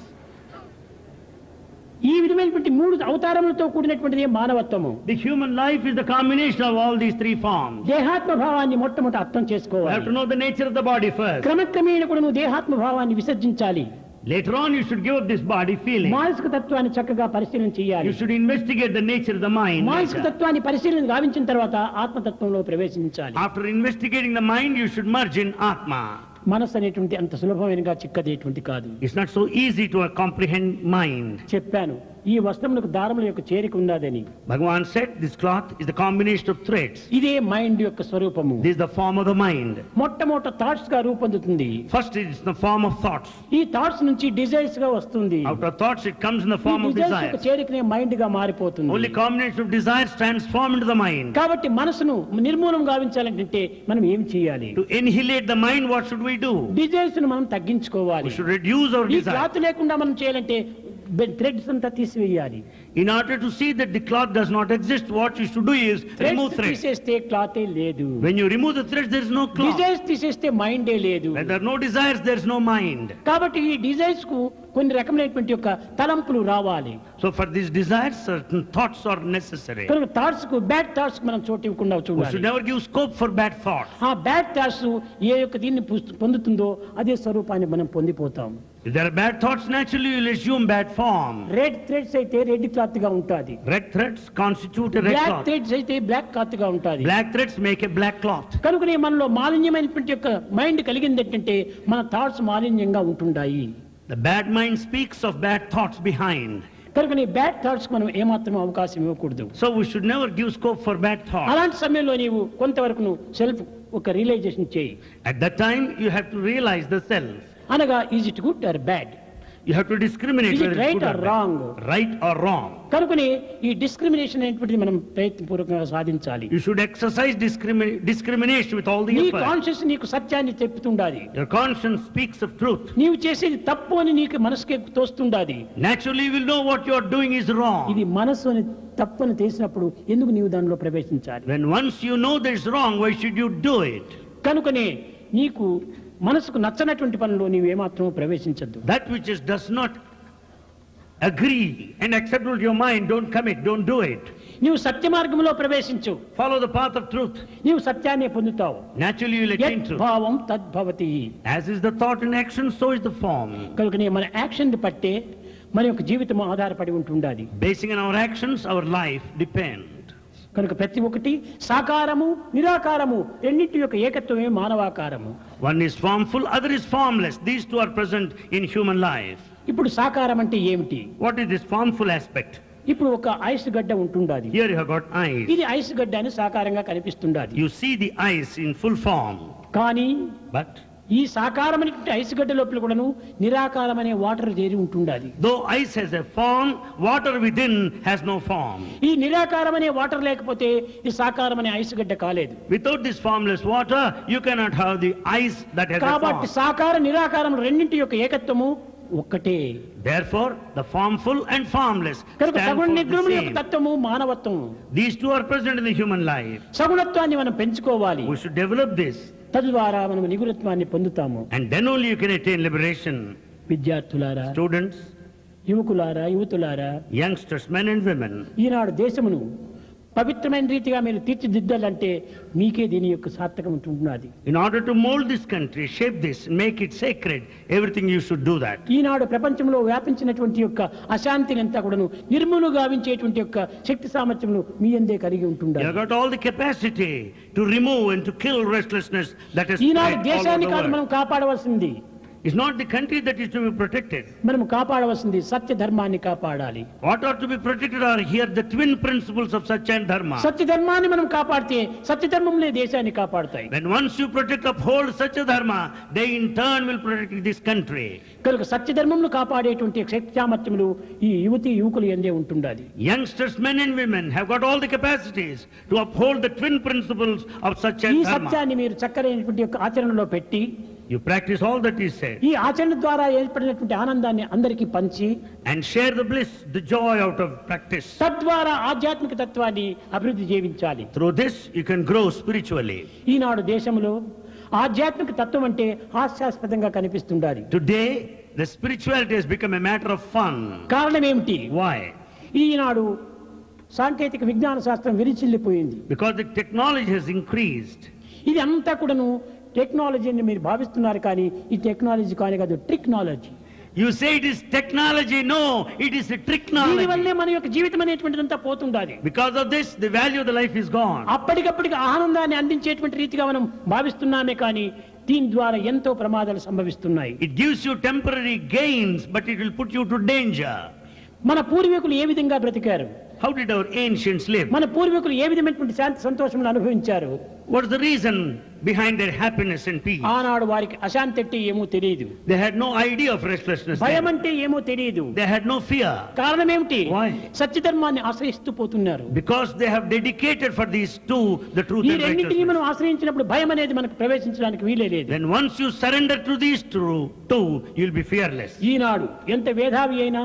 ఈ విధమైనటువంటి మూడు అవతారములతో కూడినటువంటిది మానవత్వము The human life is the combination of all these three forms. దేహాత్మ భావాన్ని మొట్టమొదటి అర్థం You have to చేసుకోవాలి know the nature of the body first. క్రమక్రమేణ కూడా నువ్వు దేహాత్మ భావాన్ని విసర్జించాలి Later on, you should give up this body feeling. మానసిక తత్వాన్ని చక్కగా పరిశీలన చేయాలి You should investigate the nature of the mind. మానసిక later. తత్వాన్ని పరిశీలన గావించిన తర్వాత ఆత్మతత్వంలో ప్రవేశించాలి After investigating the mind, you should merge in Atma. మనసు అనేటువంటి అంత సులభమైనగా చిక్కదేటువంటి కాదు It's not so easy to uh, comprehend mind. చెప్పాను ఈ వస్త్రములకు దారముల యొక్క చేరిక ఉన్నదని Bhagavan said this cloth is the combination of threads. ఇదే మైండ్ యొక్క స్వరూపము This is the form of the mind. మొట్టమొదట థాట్స్ గా రూపొందుతుంది First, it's the form of thoughts. ఈ థాట్స్ నుంచి డిజైర్స్ గా వస్తుంది Out of thoughts, it comes in the ఈ form of డిజైర్స్ యొక్క desires. చేరికనే మైండ్ గా మారిపోతుంది Only combination of desires transform into the mind. కాబట్టి మనసును నిర్మూలన గావించాలంటే మనం ఏం చేయాలి To annihilate the mind, what should we do? Desires ను మనం తగ్గించుకోవాలి We should reduce our ఈ desires. క్లాత్ లేకుండా మనం చేయాలంటే థ్రెడ్స్ అంతా తీసివేయాలి In order to see that the cloth does not exist, what you should do is remove threads threads. తీసేస్తే క్లాతే లేదు When you remove the threads, there is no cloth. Desires తీసేస్తే మైండే లేదు When there are no desires, there is no mind. కాబట్టి ఈ డిజైర్స్ కు కొన్ని రకమైనటువంటి యొక్క తలంపులు రావాలి So for these desires, certain thoughts are necessary. కనుక థాట్స్ కు బ్యాడ్ థాట్స్ కు మనం చోటు ఇవ్వకుండా We should చూడాలి never give scope for bad thoughts. ఆ బ్యాడ్ థాట్స్ ఏ యొక్క దీన్ని పుస్- పొందుతుందో అదే స్వరూపాన్ని మనం పొందిపోతాం If there are bad thoughts, naturally you will assume bad form. Red threads అయితే రెడ్ క్లాత్ గా ఉంటుంది Red threads constitute a red black cloth. Threads అయితే బ్లాక్ క్లాత్ గా ఉంటుంది Black threads make a black cloth. కనుకనే మనలో మాలిన్యమైనటువంటి యొక్క మైండ్ కలిగింది ఏంటంటే మన థాట్స్ మాలిన్యంగా ఉంటుండాయి The bad mind speaks of bad thoughts behind. కనుక బ్యాడ్ థాట్స్ మనం ఏమాత్రం అవకాశం ఇవ్వకూడదు So we should never give scope for bad thoughts. అలాంటి సమయంలో నీవు కొంతవరకు నువ్వు సెల్ఫ్ ఒక రియలైజేషన్ చేయి At that time, you have to realize the self. అనగా is it good or bad You have to discriminate Is it whether right it's good or or wrong? bad. Right or wrong. కనుకని ఈ డిస్క్రిమినేషన్ అనేటువంటిది మనం ప్రయత్నపూర్వకంగా సాధించాలి You should exercise discrimi- discrimination with all the నీ effort. కాన్షియస్ నీకు సత్యాన్ని చెప్తుండాలి Your conscience speaks of truth. నీవు చేసేది తప్పు అని నీకు మనసుకి తోస్తుండాలి Naturally, you will know what you are doing is wrong. ఇది మనసు అని తప్పు అని తెలిసినప్పుడు ఎందుకు నీవు దానిలో ప్రవేశించాలి When once you know that it's wrong, why should you do it? కనుకనే నీకు మనసుకు నచ్చనటువంటి పనులు నీవు ఏమాత్రం ప్రవేశించద్దు That which is, does not agree and acceptable to your mind, don't commit, don't do it. నీవు సత్య మార్గంలో ప్రవేశించు Follow the path of truth. నీవు సత్యాన్ని పొందుతావు Naturally, you will attain truth. భావం తద్భవతి As is the thought in action, so is the form. కనుకనే మన యాక్షన్ పట్టే మన యొక్క జీవితం ఆధారపడి ఉంటుండాలి Basing on our actions, our life depend. కనుక ప్రతి ఒక్కటి సాకారము నిరాకారము రెండింటి యొక్క ఏకత్వమే మానవాకారము One is formful, other is formless. These two are present in human life. ఇప్పుడు సాకారం అంటే ఏమిటి What is this formful aspect? ఇప్పుడు ఒక ఐస్ గడ్డ ఉంటుండాది Here you have got eyes. ఇది ఐస్ గడ్డ అని సాకారంగా కనిపిస్తుండాది You see the eyes in full form. కానీ But ఈ సాకారమైనటువంటి ఐస్ గడ్డ లోపల కూడాను నిరాకారమనే వాటర్ చేరి ఉంటుండాలి Though ice has a form, water within has no form. ఈ నిరాకారమనే వాటర్ లేకపోతే ఈ సాకారమనే ఐస్ గడ్డ కాలేదు Without this formless water, you cannot have the ice that has a కాబట్టి form. సాకార నిరాకారం రెండింటి యొక్క ఏకత్వము ఒక్కటే Therefore, the formful and formless కనుక stand సగుణ for the నిర్గుణముల యొక్క same. తత్వము మానవత్వము These two are present in the human life. సగుణత్వాన్ని మనం పెంచుకోవాలి We should develop this, తద్వారా మనం నిగుణత్వాన్ని పొందుతాము and then only you can attain liberation. విద్యార్థులారా Students, యువకులారా యువతులారా youngsters, men and women, ఈనాడు దేశమును పవిత్రమైన రీతిగా మీరు తీర్చిదిద్దాలంటే మీకే దీని యొక్క సార్థకం ఉంటున్నది in order to mold this country, shape this, make it sacred, everything you should do that. ఈనాడు ప్రపంచంలో వ్యాపించినటువంటి యొక్క అశాంతిని అంతా కూడాను నిర్మూలు గావించేటువంటి యొక్క శక్తి సామర్థ్యమును మీ అందే కలిగి You ఉంటుండాలి have got all the capacity to remove and to kill restlessness that has Eenadu spread all over దేశాన్ని the కాదు మనం world. కాపాడవలసింది It's not the country that is to be protected. మనం కాపాడవలసింది సత్య ధర్మాన్ని కాపాడాలి What are to be protected are here the twin principles of Satya and Dharma. సత్య ధర్మాన్ని మనం కాపాడితే సత్య ధర్మంలే దేశాన్ని కాపాడుతాయి When once you protect, uphold Satya Dharma, they in turn will protect this country. కనుక సత్య ధర్మంను కాపాడేటువంటి శక్తి సామర్థ్యములు ఈ యువతి యువకులు ఎందే ఉంటుండాలి Youngsters, men and women have got all the capacities to uphold the twin principles of Satya ఈ and Dharma. సత్యాన్ని మీరు చక్కరైనటువంటి యొక్క ఆచరణలో పెట్టి You practice all that is said ఈ ఆచరణ ద్వారా ఏర్పడినటువంటి ఆనందాన్ని అందరికీ పంచి and share the bliss, the joy out of practice. తద్వారా ఆధ్యాత్మిక తత్వాన్ని అభివృద్ధి జీవించాలి Through this, you can grow spiritually. ఈనాడు దేశంలో ఆధ్యాత్మిక తత్వం అంటే హాస్యాస్పదంగా కనిపిస్తుండాలి Today, the spirituality has become a matter of fun. కారణం ఏమిటి Why? ఈనాడు సాంకేతిక విజ్ఞాన శాస్త్రం విరిచిల్లిపోయింది Because the technology has increased. ఇది అంతా కూడాను టెక్నాలజీని మీరు భావిస్తున్నారు కానీ ఈ టెక్నాలజీ కానీ కాదు technology You say it is technology. No, it is a దీని technology. వల్లే మన యొక్క జీవితం అనేటువంటిదంతా పోతుండాలి Because of this, the value of the life is gone. అప్పటికప్పటికి ఆనందాన్ని అందించేటువంటి రీతిగా మనం భావిస్తున్నామే కానీ దీని ద్వారా ఎంతో ప్రమాదాలు సంభవిస్తున్నాయి It gives you temporary gains, but it will put you to danger. మన పూర్వీకులు ఏ విధంగా బ్రతికారు How did our ancients live? మన పూర్వీకులు ఏ విధమైనటువంటి శాంతి సంతోషములు అనుభవించారు What is the reason behind their happiness and peace? ఆనాడు వారికి అశాంతి అంటే ఏమో తెలియదు They had no idea of restlessness. భయం then. అంటే ఏమో తెలియదు They had no fear. కారణం ఏమిటి Why? సత్యధర్మాన్ని ఆశ్రయిస్తూ పోతున్నారు Because they have dedicated for these two the truth ఈ and రెండింటినీ righteousness. మనం ఆశ్రయించినప్పుడు భయం అనేది మనకు ప్రవేశించడానికి వీలే లేదు Then once you surrender to these two, two you'll be fearless. ఈనాడు ఎంత వేధావి అయినా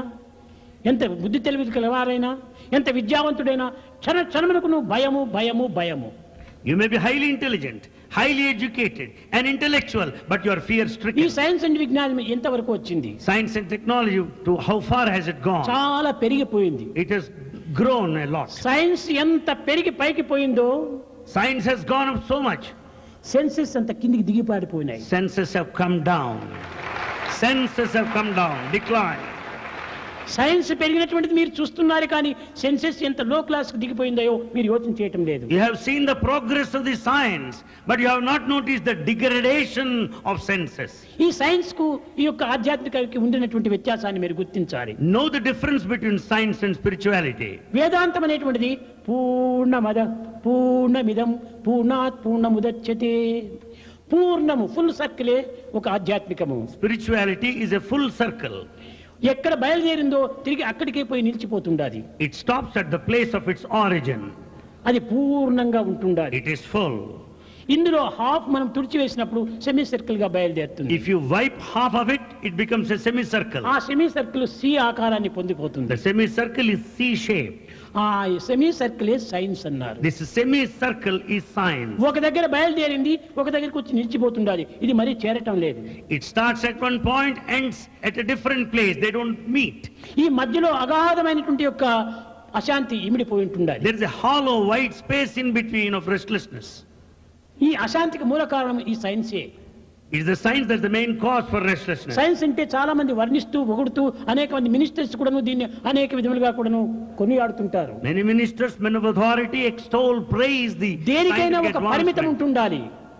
ఎంత బుద్ధి తెలివి కలవారైనా ఎంత విద్యావంతుడైనా క్షణ క్షణమునకు నువ్వు భయము భయము భయము You may be highly intelligent, highly educated, and intellectual, but you are fear ఈ stricken. సైన్స్ అండ్ విజ్ఞానం ఎంతవరకు వచ్చింది Science and technology, to how far has it gone? చాలా పెరిగిపోయింది It has grown a lot. Science ఎంత పెరిగి పైకి పోయిందో Science has gone up so much. Senses అంత కిందికి దిగిపాడిపోయినాయి Senses have come down. Senses have come down, decline. Science పెరిగినటువంటిది మీరు చూస్తున్నారు కానీ సెన్సెస్ ఎంత లో క్లాస్ దిగిపోయిందో మీరు యోచన చేయటం లేదు You have seen the progress of the science, but you have not noticed the degradation of senses. ఈ సైన్స్ కు ఈ యొక్క ఆధ్యాత్మికకి ఉండినటువంటి వ్యత్యాసాన్ని మీరు గుర్తించాలి Know the difference between science and spirituality. వేదాంతం అనేటువంటిది పూర్ణమద పూర్ణమిదం పూర్ణాత్ పూర్ణముదచ్చతే పూర్ణము ఫుల్ సర్కిలే ఒక ఆధ్యాత్మికము Spirituality is a full circle. ఎక్కడ బయలుదేరిందో తిరిగి అక్కడికే పోయి నిలిచిపోతుండాలి It stops at the place of its origin. అది పూర్ణంగా ఉంటుండాలి It is full. ఇందులో హాఫ్ మనం తుడిచివేసినప్పుడు సెమీ సర్కిల్ గా బయలుదేరుతుంది If you wipe half of it, it becomes a semicircle. ఆ సెమీ సర్కిల్ సి ఆకారాన్ని పొందిపోతుంది The semicircle is C-shaped. ఆ సెమీ సర్కిలే సైన్స్ అన్నారు This semicircle is science. ఒక దగ్గర బయలుదేరింది ఒక దగ్గరికి వచ్చి నిలిచిపోతుండాలి ఇది మరీ చేరటం లేదు It starts at one point, ends at a different place. They don't meet. ఈ మధ్యలో అగాధమైనటువంటి యొక్క అశాంతి ఇమిడిపోయి ఉంటుండాలి There is a hollow, white space in between of restlessness. ఈ అశాంతికి మూల కారణం ఈ సైన్సే It is the science that's the main cause for restlessness. Science అంటే చాలా మంది వర్ణిస్తూ పొగుడుతూ అనేక మంది మినిస్టర్స్ కూడాను దీన్ని అనేక విధములుగా కూడాను కొనియాడుతుంటారు Many ministers, men of authority, extol, praise the దేనికైనా ఒక scientific పరిమితం advancement. ఉంటుండాలి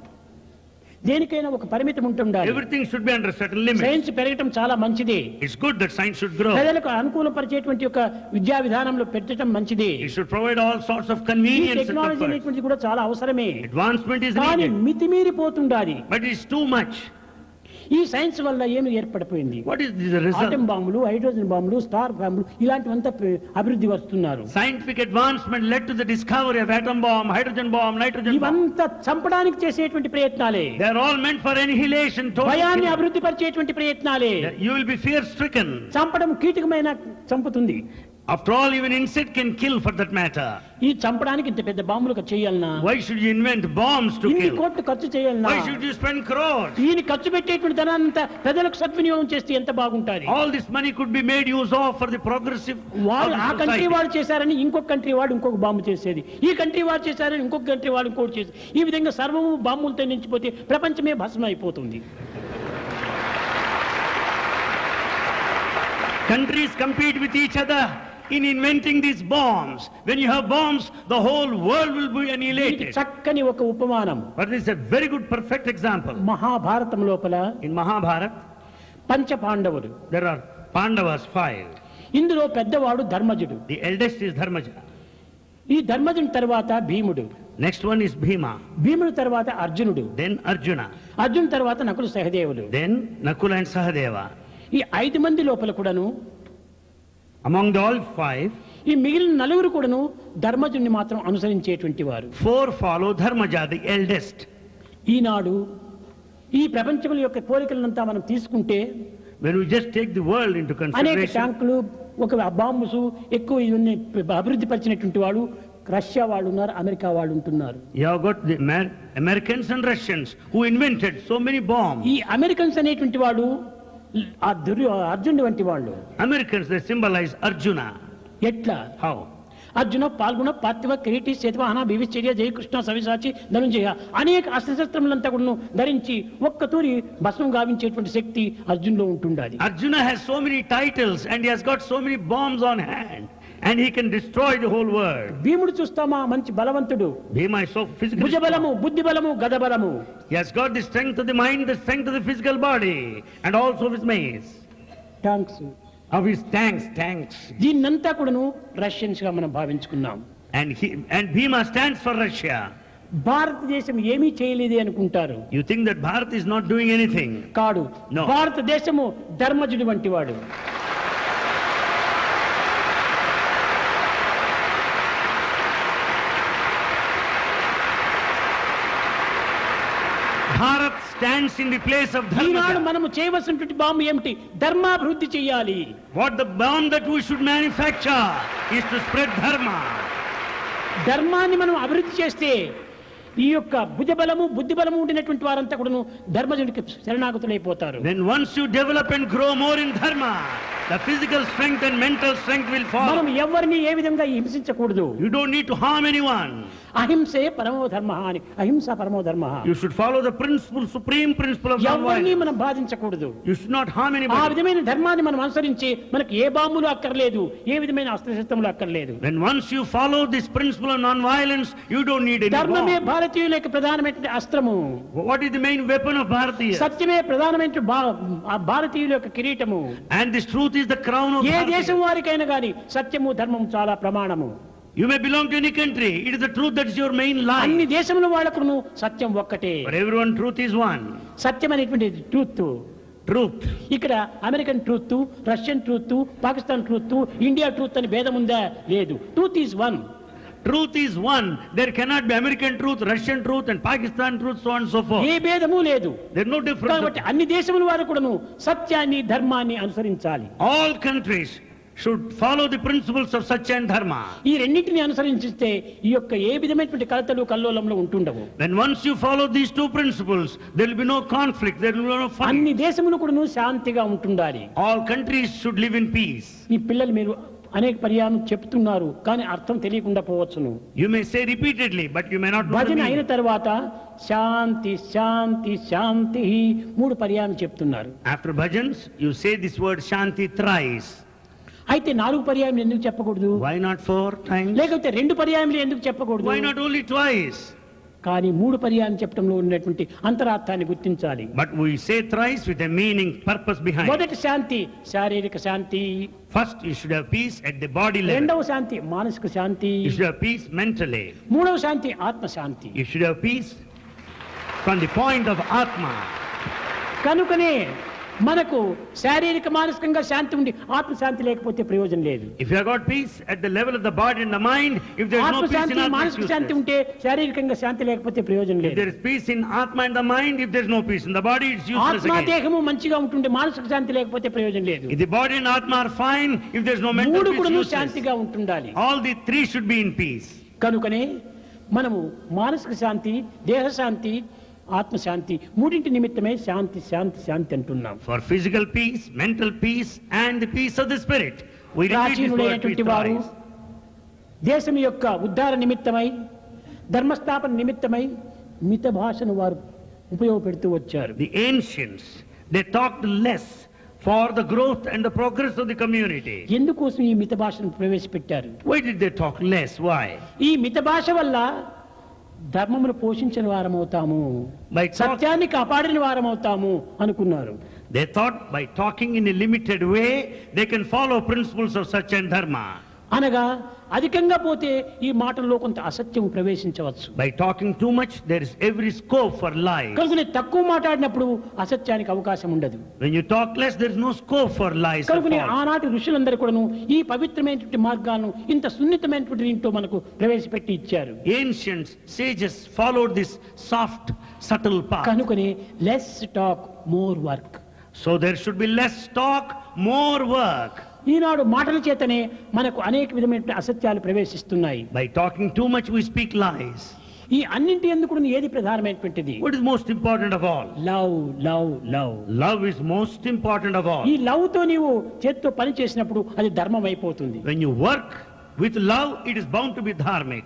దేనికైనా ఒక పరిమితం ఉంటుండాలి Everything should be under certain limits. Science పెరగటం చాలా మంచిది It's good that science should grow. ప్రజలకు అనుకూలపరిచేటువంటి యొక్క విద్యా విధానంలో పెట్టడం మంచిది It should provide all sorts of ఈ convenience and టెక్నాలజీ comfort. అనేటువంటిది కూడా చాలా అవసరమే Advancement is కానీ needed, మితిమీరిపోతుండాలి but it's too much. ఈ సైన్స్ వల్ల ఏమి ఏర్పడిపోయింది What is the result? Atom బాంబులు హైడ్రోజన్ బాంబులు స్టార్ బాంబులు ఇలాంటివంతా ప్ర- అభివృద్ధి వస్తున్నారు Scientific advancement led to the discovery of atom bomb, hydrogen bomb, nitrogen bomb. ఇవంతా చంపడానికి చేసేటువంటి ప్రయత్నాలే They are all meant for annihilation, total భయాన్ని killing. అభివృద్ధి పరిచేటువంటి ప్రయత్నాలే You will be fear stricken. చంపడం కీటకమైన చంపుతుంది After all, even insect can kill for that matter. ఈ చంపడానికి ఇంత పెద్ద బాంబులు చేయాలన్నా Why should you invent bombs to ఇన్ని kill? కోట్లు ఖర్చు చేయాలన్నా Why should you spend crores? ఈయన ఖర్చు పెట్టేటువంటి ధనాన్నంతా ప్రజలకు సద్వినియోగం చేస్తే ఎంత బాగుంటుంది All this money could be made use of for the progressive of వాడు the ఆ కంట్రీ society. వాడు చేశారని ఇంకొక కంట్రీ వాడు ఇంకొక బాంబు చేసేది ఈ కంట్రీ వాడు చేశారని ఇంకొక కంట్రీ వాడు ఇంకోటి చేసేది ఈ విధంగా సర్వము బాంబులతో నించిపోతే ప్రపంచమే భస్మం అయిపోతుంది Countries compete with each other in inventing these bombs. When you have bombs, the whole world will be దీనికి annihilated. చక్కని ఒక ఉపమానం But this is a very good, perfect example. Mahabharatam లోపల In Mahabharata, పంచ పాండవులు there are Pandavas five. ఇందులో పెద్దవాడు ధర్మజుడు The eldest is Dharmaja. ఈ ధర్మజుని తర్వాత భీముడు Next one is Bhima. భీముడి తర్వాత అర్జునుడు Then Arjuna. అర్జున్ తర్వాత Nakula సహదేవులు Then Nakula and Sahadeva. ఈ ఐదు మంది లోపల కూడాను Among the all five, ఈ మిగిలిన నలుగురు కూడాను ధర్మజుని మాత్రం అనుసరించేటువంటి వారు four follow Dharmaja, the eldest. ఈనాడు ఈ ప్రపంచముల యొక్క పోలికలంతా మనం తీసుకుంటే When we just take the world into అనేక consideration, ట్యాంకులు ఒక బాంబుసు ఎక్కువ ఇవన్నీ అభివృద్ధి పరిచినటువంటి వాడు రష్యా వాళ్ళు ఉన్నారు అమెరికా వాళ్ళు ఉంటున్నారు you have got the Amer- Americans and Russians who invented so many bombs. ఈ అమెరికన్స్ అనేటువంటి వాడు ఆ దుర్యో అర్జునుడి వంటి వాళ్ళు Americans, they symbolize Arjuna. ఎట్లా How? అర్జున పాల్గొన పార్థివ కిరీటి శతవాహన భీవిశ్చర్య జయకృష్ణ సవిసాచి ధనుంజయ అనేక అస్త్రశస్త్రములంతా కూడా ధరించి ఒక్క తూరి భస్మం గావించేటువంటి శక్తి అర్జున్లో ఉంటుండాలి Arjuna has so many titles and he has got so many bombs on hand and he can destroy the whole world. భీముడు చూస్తామా మంచి బలవంతుడు Bhima is so physically భుజబలము strong. బుద్ధి బలము గద బలము He has got the strength of the mind, the strength of the physical body and also of his mace. Tanks Of his tanks, tanks. దీన్నంతా కూడాను రష్యన్స్ గా మనం భావించుకున్నాం And he and Bhima stands for Russia. భారతదేశం ఏమీ చేయలేదే అనుకుంటారు You think that Bharat is not doing anything. కాడు No. భారతదేశము ధర్మజుడి వంటి వాడు Bharat stands in the place of Eenadu Dharma. మనము చేయవలసినటువంటి బాంబు ఏమిటి ధర్మాభివృద్ధి చేయాలి What the bomb that we should manufacture is to spread Dharma. ధర్మాన్ని మనం అభివృద్ధి చేస్తే ఈ యొక్క భుజబలము బుద్ధి బలము ఉండినటువంటి వారంతా కూడాను ధర్మజుడికి శరణాగతులైపోతారు Then once you develop and grow more in Dharma, the physical strength and mental strength will మనం follow. ఎవరిని ఏ విధంగా హింసించకూడదు You don't need to harm anyone. అహింసే పరమో ధర్మ అని అహింస పరమో ధర్మ You should follow the principle, supreme principle of ఎవరిని non-violence. మనం బాధించకూడదు You should not harm ఆ anybody. విధమైన ధర్మాన్ని మనం అనుసరించి మనకు ఏ బాంబులు అక్కర్లేదు ఏ విధమైన అస్త్రశస్త్రములు అక్కర్లేదు When once you follow this principle of non-violence, you don't need any ధర్మమే bomb. భారతీయుల యొక్క ప్రధానమైన అస్త్రము What is the main weapon of Bharatiya? సత్యమే ప్రధానమైన భా- ఆ భారతీయుల యొక్క కిరీటము And this truth is the crown of ఏ దేశం Bharatiya. వారికైనా గాని సత్యము ధర్మము చాలా ప్రమాణము You may belong to any country. It is the truth that is your main అన్ని line. దేశముల వాళ్ళకును సత్యం ఒక్కటే For everyone, truth is one. సత్యం అనేటువంటి ట్రూత్ Truth. ఇక్కడ American truth Russian truth Pakistan truth India truth అని భేదం ఉందా లేదు truth is one Truth is one. There cannot be American truth, Russian truth, and Pakistan truth, so on and so forth. ఏ భేదము లేదు There is no difference. కాబట్టి అన్ని దేశముల వారు కూడాను సత్యాన్ని ధర్మాన్ని అనుసరించాలి All countries should follow the principles of Satya and Dharma. ఈ రెండింటిని అనుసరించిస్తే ఈ యొక్క ఏ విధమైనటువంటి కలతలు కల్లోలంలో ఉంటుండవు When once you follow these two principles, there will be no conflict, there will be no fight. అన్ని దేశములు కూడాను శాంతిగా ఉంటుండాలి All countries should live in peace. ఈ పిల్లలు మీరు అనేక పర్యాయం చెప్తున్నారు కానీ అర్థం తెలియకుండా పోవచ్చును You may say repeatedly, but you may not know the భజన అయిన meaning. తర్వాత శాంతి శాంతి శాంతి మూడు పర్యాయం చెప్తున్నారు After bhajans, you say this word Shanti thrice. అయితే నాలుగు పర్యాయం ఎందుకు చెప్పకూడదు Why not four times? లేకపోతే రెండు పర్యాయములు ఎందుకు చెప్పకూడదు Why not only twice? కానీ మూడు పర్యాయం చెప్పడంలో ఉన్నటువంటి అంతరార్థాన్ని గుర్తించాలి But we say thrice with a meaning, purpose behind. మొదటి శాంతి శారీరక శాంతి First, you should have peace at the body level. రెండవ శాంతి మానసిక శాంతి You should have peace mentally. మూడవ శాంతి ఆత్మ శాంతి You should have peace from the point of Atma. కనుకనే మనకు శారీరక మానసికంగా శాంతి ఉండి ఆత్మశాంతి లేకపోతే ప్రయోజనం లేదు If you have got peace at the level of the body and the mind, if there is no peace in ఆత్మశాంతి Atma, it's మానసిక శాంతి useless. ఉంటే శారీరకంగా శాంతి లేకపోతే ప్రయోజనం If లేదు there is peace in Atma and the mind, if there is no peace in the body, it's useless ఆత్మ again. దేహము మంచిగా ఉంటుండే మానసిక శాంతి లేకపోతే ప్రయోజనం లేదు If the body and Atma are fine, if there is no mental మూడు peace, కూడా useless. శాంతిగా ఉంటుండాలి All the three should be in peace. కనుకనే మనము మానసిక శాంతి దేహ శాంతి ఆత్మశాంతి మూడింటి నిమిత్తమే శాంతి శాంతి శాంతి అంటున్నాం For physical peace, mental peace, and the peace of the spirit. We repeat this word ప్రాచీనులైనటువంటి వారు twice. దేశం యొక్క ఉద్ధార నిమిత్తమై ధర్మస్థాపన నిమిత్తమై మిత భాషను వారు ఉపయోగపెడుతూ వచ్చారు The ancients, they talked less for the growth and the progress of the community. ఎందుకోసం ఈ మిత భాషను ప్రవేశపెట్టారు Why did they talk less? Why? ఈ మిత భాష వల్ల ధర్మమును పోషించిన వారమవుతాము By, talk, సత్యాన్ని కాపాడిన వారమవుతాము అనుకున్నారు they thought by talking in a limited way, they can follow principles of Satya and Dharma. అనగా అధికంగా పోతే ఈ మాటల్లో కొంత అసత్యం ప్రవేశించవచ్చు By talking too much, there is every scope for lies. కనుకనే తక్కువ మాట్లాడినప్పుడు అసత్యానికి అవకాశం ఉండదు When you talk less, there is no scope for lies. or కనుకనే false. ఆనాటి ఋషులందరూ కూడాను ఈ పవిత్రమైనటువంటి మార్గాలను ఇంత సున్నితమైనటువంటి దీంట్లో మనకు ప్రవేశపెట్టి ఇచ్చారు Ancients, sages followed this soft, subtle path. కనుకనే less talk more work So there should be less talk, more work. ఈనాడు మాటల చేతనే మనకు అనేక విధమైన అసత్యాలు ప్రవేశిస్తున్నాయి By talking too much, we speak lies. ఈ అన్నింటి ఎందుకు కూడా ఏది ప్రధానమైనటువంటిది What is most important of all? Love love love Love is most important of all. ఈ లవ్ తో నీవు చేత్తో పని చేసినప్పుడు అది ధర్మం అయిపోతుంది When you work with love, it is bound to be dharmic.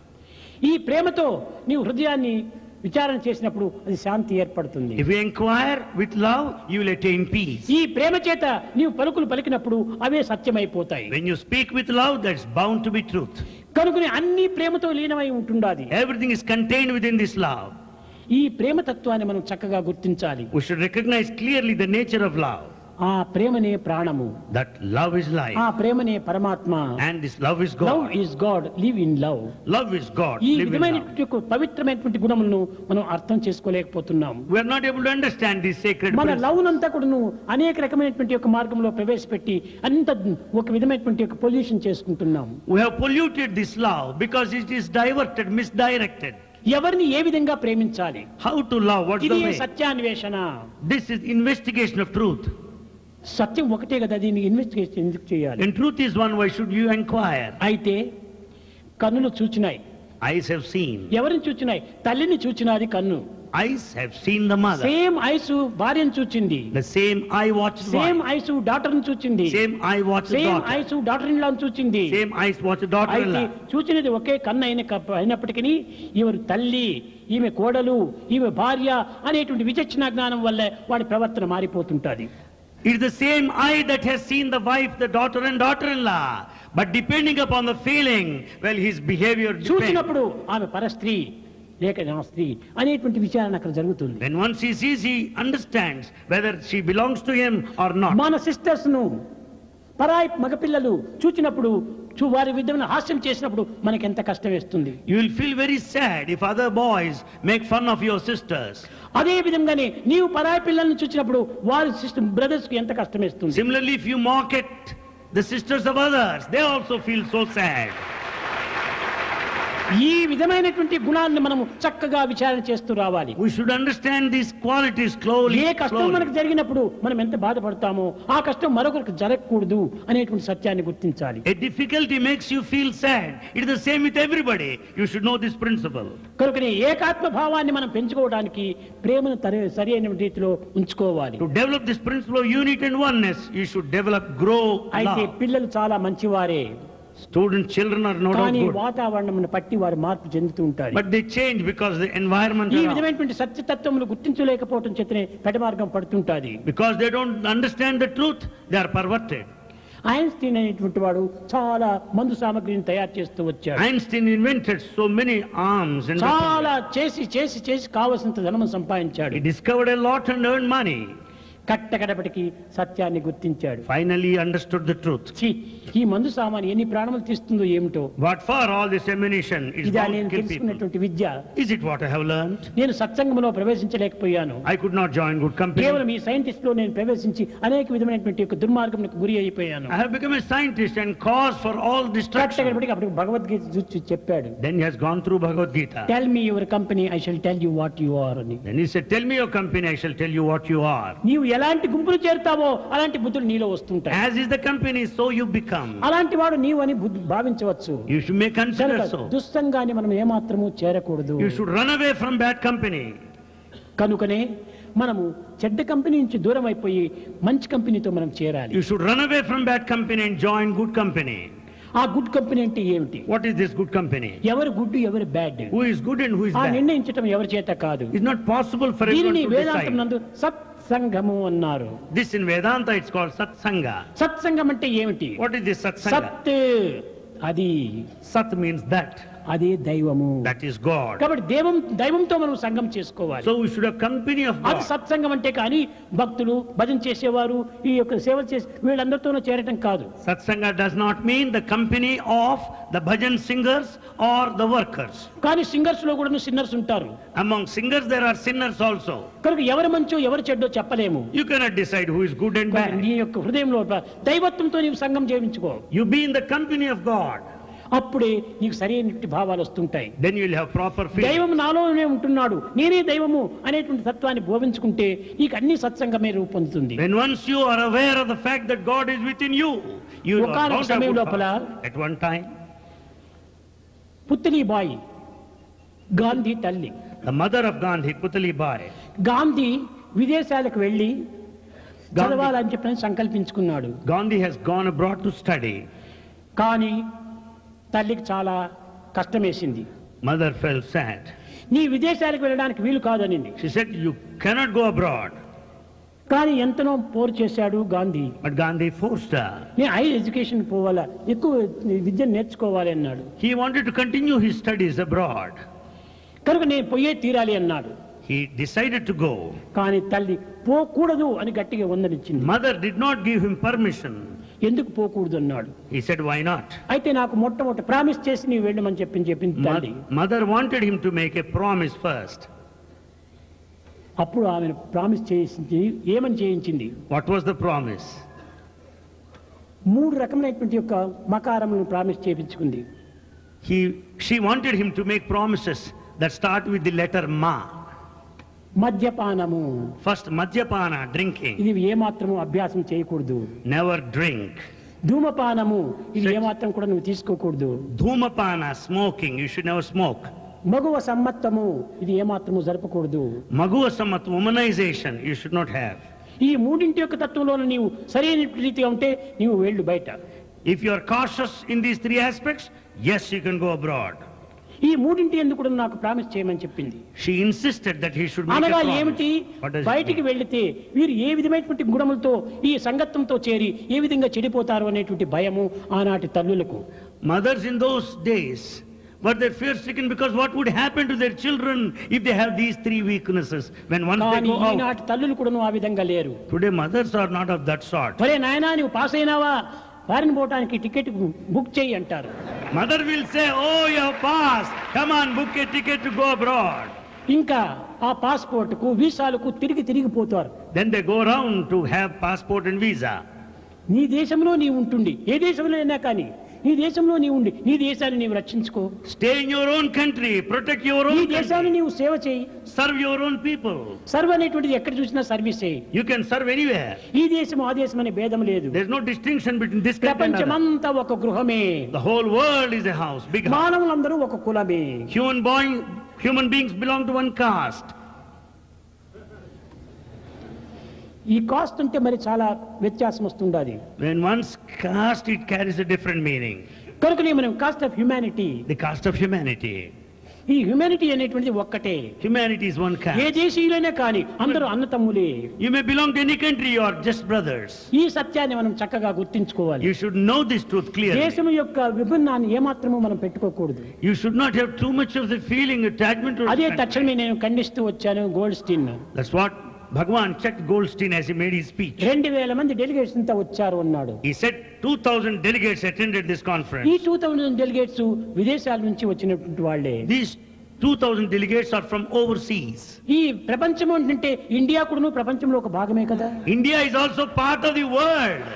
ఈ ప్రేమతో నీవు హృదయాన్ని విచారణ చేసినప్పుడు అది శాంతి ఏర్పడుతుంది If you inquire with love, you will attain peace. ఈ ప్రేమ చేత నీవు పలుకులు పలికినప్పుడు అవే సత్యమైపోతాయి When you speak with love, that's bound to be truth. కనుకని అన్ని ప్రేమతో లీనమై ఉంటుండాది Everything is contained within this love. ఈ ప్రేమ తత్వాన్ని మనం చక్కగా గుర్తించాలి We should recognize clearly the nature of love. ఆ ప్రేమనే ప్రాణము That love is life. ఆ ప్రేమనే పరమాత్మ And this love is love God. Is God live in love Love is God. ఈ Live in love. విధమైనటువంటి యొక్క పవిత్రమైనటువంటి గుణములను మనం అర్థం చేసుకోలేకపోతున్నాం We are not able to understand these sacred మన principles. లవ్ నంతా కూడా అనేక రకమైనటువంటి యొక్క మార్గంలో ప్రవేశపెట్టి అంత ఒక విధమైనటువంటి యొక్క పొల్యూషన్ చేసుకుంటున్నాం We have polluted this love because it is diverted, misdirected. ఎవరిని ఏ విధంగా ప్రేమించాలి How to love? What's ఇది the way? సత్యాన్వేషణ This is investigation of truth. సత్యం ఒకటే కదా దీన్ని ఇన్వెస్టిగేషన్ ఎందుకు చేయాలి And truth is one, why should you inquire? అయితే కన్నులు చూచినాయి Eyes have seen. ఎవరిని చూచినాయి తల్లిని చూచినది కన్ను Eyes have seen the mother. Same eyes భార్యను చూచింది The same eye watched same wife. Eyes డాక్టర్ని చూచింది Same eye watched same daughter. Eyes daughter ఇన్ చూచింది Same eyes watched అయితే daughter-in-law. చూచినది ఒకే కన్ను అయిన కప్ప- అయినప్పటికీ ఈమె తల్లి ఈమె కోడలు ఈమె భార్య అనేటువంటి విచక్షణ జ్ఞానం వల్ల వాడి ప్రవర్తన మారిపోతుంటది It is the same eye that has seen the wife, the daughter and daughter-in-law. But depending upon the feeling, well, his behavior depends. చూసినప్పుడు ఆమె పరస్త్రీ లేక నా స్త్రీ అనేటువంటి విచారణ అక్కడ జరుగుతుంది When once he sees, he understands whether she belongs to him or not. మన సిస్టర్స్ ను పరాయి మగపిల్లలు చూచినప్పుడు చూ వారి విధమైన హాస్యం చేసినప్పుడు మనకి ఎంత కష్టం వేస్తుంది You will feel very sad if other boys make fun of your sisters. అదే విధంగానే నీవు పరాయి పిల్లల్ని చూసినప్పుడు వారి సిస్టర్ బ్రదర్స్ కి ఎంత కష్టం వేస్తుంది Similarly, if you mock at the sisters of others, they also feel so sad. ఈ విధమైనటువంటి గుణాలను మనము చక్కగా విచారణ చేస్తూ రావాలి We should understand these qualities slowly. ఏ కష్టం slowly. మనకు జరిగినప్పుడు మనం ఎంత బాధపడతామో ఆ కష్టం మరొకరికి జరగకూడదు అనేటువంటి సత్యాన్ని గుర్తించాలి A difficulty makes you feel sad. It is the same with everybody. You should know this principle. కనుకనే ఏకాత్మ భావాన్ని మనం పెంచుకోవడానికి ప్రేమను తరి- సరి అయిన రీతిలో ఉంచుకోవాలి To develop this principle of unity and oneness, you should develop, grow అయితే love. పిల్లలు చాలా మంచివారే Students, children are no doubt కానీ good. వాతావరణం బట్టి వారు మార్పు చెందుతూ ఉంటారు But they change because the environment ఈ around. విధమైనటువంటి సత్యతత్వములు గుర్తించలేకపోవటం చేతనే పెట మార్గం పడుతుంటాది Because they don't understand the truth, they are perverted. Einstein అనేటువంటి వాడు చాలా మందు సామగ్రిని తయారు చేస్తూ వచ్చాడు Einstein invented so many arms and చాలా weapons. చేసి చేసి చేసి కావలసినంత ధనము సంపాదించాడు He discovered a lot and earned money. కట్టకడపటికి సత్యాన్ని గుర్తించాడు Finally he understood the truth. ఛీ, ఈ మందు సామాను ఎన్ని ప్రాణములు తీస్తుందో ఏమిటో What for all this ammunition is ఇదా bound నేను to kill people? తెలుసుకున్నటువంటి విద్య Is it what I have learned? నేను సత్సంగంలో ప్రవేశించలేకపోయాను I could not join good company. కేవలం ఈ సైంటిస్ట్ లో నేను ప్రవేశించి అనేక విధమైనటువంటి యొక్క దుర్మార్గంకు గురి అయిపోయాను I have become a scientist and cause for all destruction. కట్టకడపటికి అప్పుడు భగవద్గీత చూసి చెప్పాడు Then he has gone through Bhagavad Gita. Tell me your company I shall tell you what you are అని Then he said, Tell me your company, I shall tell you what you are. నీవు ఎలాంటి గుంపులు చేరుతావో అలాంటి బుద్ధులు నీలో వస్తుంటాయి As is the company, so you become. అలాంటి వాడు నీవు అని బుద్ధి భావించవచ్చు You should may consider కనుక so. దుస్సంగాన్ని మనం ఏమాత్రము చేరకూడదు You should run away from bad company. కనుకనే మనము చెడ్డ కంపెనీ నుంచి దూరం అయిపోయి మంచి కంపెనీతో మనం చేరాలి You should run away from bad company and join good company. ఆ గుడ్ కంపెనీ అంటే ఏమిటి What is this good company? ఎవరు గుడ్ ఎవరు bad Who is good and who is ఆ bad? నిర్ణయించటం ఎవరి చేత కాదు It's not possible for everyone దీనిని to వేదాంతం decide. నందు సత్సంగము అన్నారు This in Vedanta it's called Satsanga. సత్సంగం అంటే ఏమిటి What is this Satsanga? సత్ అది Sat means that. అదే దైవము That is God. కాబట్టి దైవం దైవంతో మనం సంఘం చేసుకోవాలి So we should have company of అది God. సత్సంగం అంటే కానీ భక్తులు భజన చేసేవారు ఈ యొక్క సేవ చేసే వీళ్ళందరితోనూ చేరటం కాదు Satsanga does not mean the company of the bhajan singers or the workers. కానీ సింగర్స్ లో కూడా సిన్నర్స్ ఉంటారు Among singers there are sinners also. కనుక ఎవరి మంచో ఎవరి చెడ్డో చెప్పలేము You cannot decide who is good and కానీ bad. నీ యొక్క హృదయంలో దైవత్వంతో నీవు సంఘం చేయించుకో You be in the company of God. అప్పుడే నీకు సరైన భావాలు వస్తుంటాయి Then you will have proper feeling. దైవం నాలోనే ఉంటున్నాడు నేనే దైవము అనేటువంటి తత్వాన్ని బోధించుకుంటే నీకు అన్ని సత్సంగమే రూపొందుతుంది When once you are aware of the fact that God is within you, you are ఒకానొక bound to have సమయం good లోపల thoughts. At one time, పుత్తిలి బాయి గాంధీ తల్లి the mother of Gandhi, Putali Bai, Gandhi విదేశాలకు వెళ్ళి చదవాలని చెప్పని సంకల్పించుకున్నాడు Gandhi has gone abroad to study. కానీ తల్లికి చాలా కష్టమేసింది Mother felt sad. నీ విదేశాలకు వెళ్ళడానికి వీలు కాదనింది She said, You cannot go abroad. కానీ ఎంతనో పోరు చేశాడు Gandhi But Gandhi forced her. నేను హై ఎడ్యుకేషన్ పోవాలా ఎక్కువ విద్యను నేర్చుకోవాలి అన్నాడు He wanted to continue his studies abroad. కనుక నేను పోయే తీరాలి అన్నాడు He decided to go. కానీ తల్లి పోకూడదు అని గట్టిగా వందనిచ్చింది Mother did not give him permission. ఎందుకు పోకూడదు అన్నాడు He said, Why not? అయితే నాకు మొట్టమొదటి ప్రామిస్ చేసి నీవు వెళ్ళమని చెప్పింది చెప్పింది తల్లి Mo- Mother wanted him to make a promise first. అప్పుడు ఆమెను ప్రామిస్ చేసింది ఏమని చేయించింది What was the promise? మూడు రకములైనటువంటి యొక్క మకారములను ప్రామిస్ చేయించుకుంది He, she wanted him to make promises that start with the letter Ma. మద్యపానము First, Madhyapana, drinking. ఇది ఏమాత్రము అభ్యాసం చేయకూడదు Never drink. ధూమపానము ఇది Six. ఏమాత్రం కూడా నువ్వు తీసుకోకూడదు Dhumapana, smoking. You should never smoke. మగువ సమ్మత్తము ఇది ఏమాత్రము జరపకూడదు Magua Samat, womanization. You should not have. ఈ మూడింటి యొక్క తత్వంలో నీవు సరైన రీతిగా ఉంటే నీవు వెళ్ళు బయట If you are cautious in these three aspects, yes, you can go abroad. ఈ మూడింటి ఎందుకు కూడా నాకు ప్రామిస్ చేయమని చెప్పింది She insisted that he should make a అనగా promise. ఏమిటి What does it బయటికి mean? వెళితే వీరు ఏ విధమైనటువంటి గుణములతో ఈ సంగత్వంతో చేరి ఏ విధంగా చెడిపోతారు అనేటువంటి భయము ఆనాటి తల్లులకు Mothers in those days were they fear stricken because what would happen to their children if they have these three weaknesses when once they కానీ go out? ఈనాటి తల్లులు కూడాను ఆ విధంగా లేరు Today mothers are not of that sort. ఒరే నాయనా నువ్వు పాస్ అయినావా ఫారిన్ పోవటానికి టికెట్ బుక్ చేయి అంటారు Mother will say, oh, you have passed. Come on, book a ticket to go abroad. ఇంకా ఆ పాస్పోర్ట్కు వీసాలకు తిరిగి తిరిగిపోతారు Then they go around to have passport and visa. నీ దేశంలో నీ ఉంటుండి ఏ దేశంలో అయినా కానీ నీ దేశంలో నీ ఉండి నీ దేశాన్ని నీవు రక్షించుకో Stay in your own country, protect your నీ own దేశాన్ని country, నీవు సేవ చేయి serve your own people. Serve అనేటువంటిది ఎక్కడ చూసినా సర్వీస్ చేయి You can serve anywhere. ఈ దేశం ఆ దేశం అనే భేదం లేదు There's no distinction between this country and other. ప్రపంచమంతా ఒక గృహమే The whole world is a house, big house. మానవులందరూ ఒక కులమే Human, boy, human beings belong to one caste. ఈ కాస్ట్ అంటే మరి చాలా వ్యత్యాసం వస్తుండాలి When one's caste, it carries a different meaning. కనుకనే మనం caste of humanity The caste of humanity. ఈ హ్యుమానిటీ అనేటువంటిది ఒక్కటే Humanity is one A caste. దేశీయులైనా కానీ అందరూ అన్నతమ్ములే You may belong to any country, you are just brothers. ఈ సత్యాన్ని మనం చక్కగా గుర్తించుకోవాలి You should know this truth clearly. దేశం యొక్క విభిన్నాన్ని ఏమాత్రము మనం పెట్టుకోకూడదు You should not have too much of the feeling, attachment to అదే country. తక్షణమే నేను ఖండిస్తూ వచ్చాను Goldstein That's what Bhagwan checked Goldstein as he made his speech. రెండు వేల మంది డెలిగేట్స్ అంతా వచ్చారు అన్నాడు He said 2,000 delegates attended this ఈ conference. టూ థౌజండ్ డెలిగేట్స్ విదేశాల నుంచి వచ్చినటువంటి వాళ్ళే These 2,000 delegates are from overseas. ఈ ప్రపంచం అంటే ఇండియా కూడా ప్రపంచంలో ఒక భాగమే కదా India is also part of the world.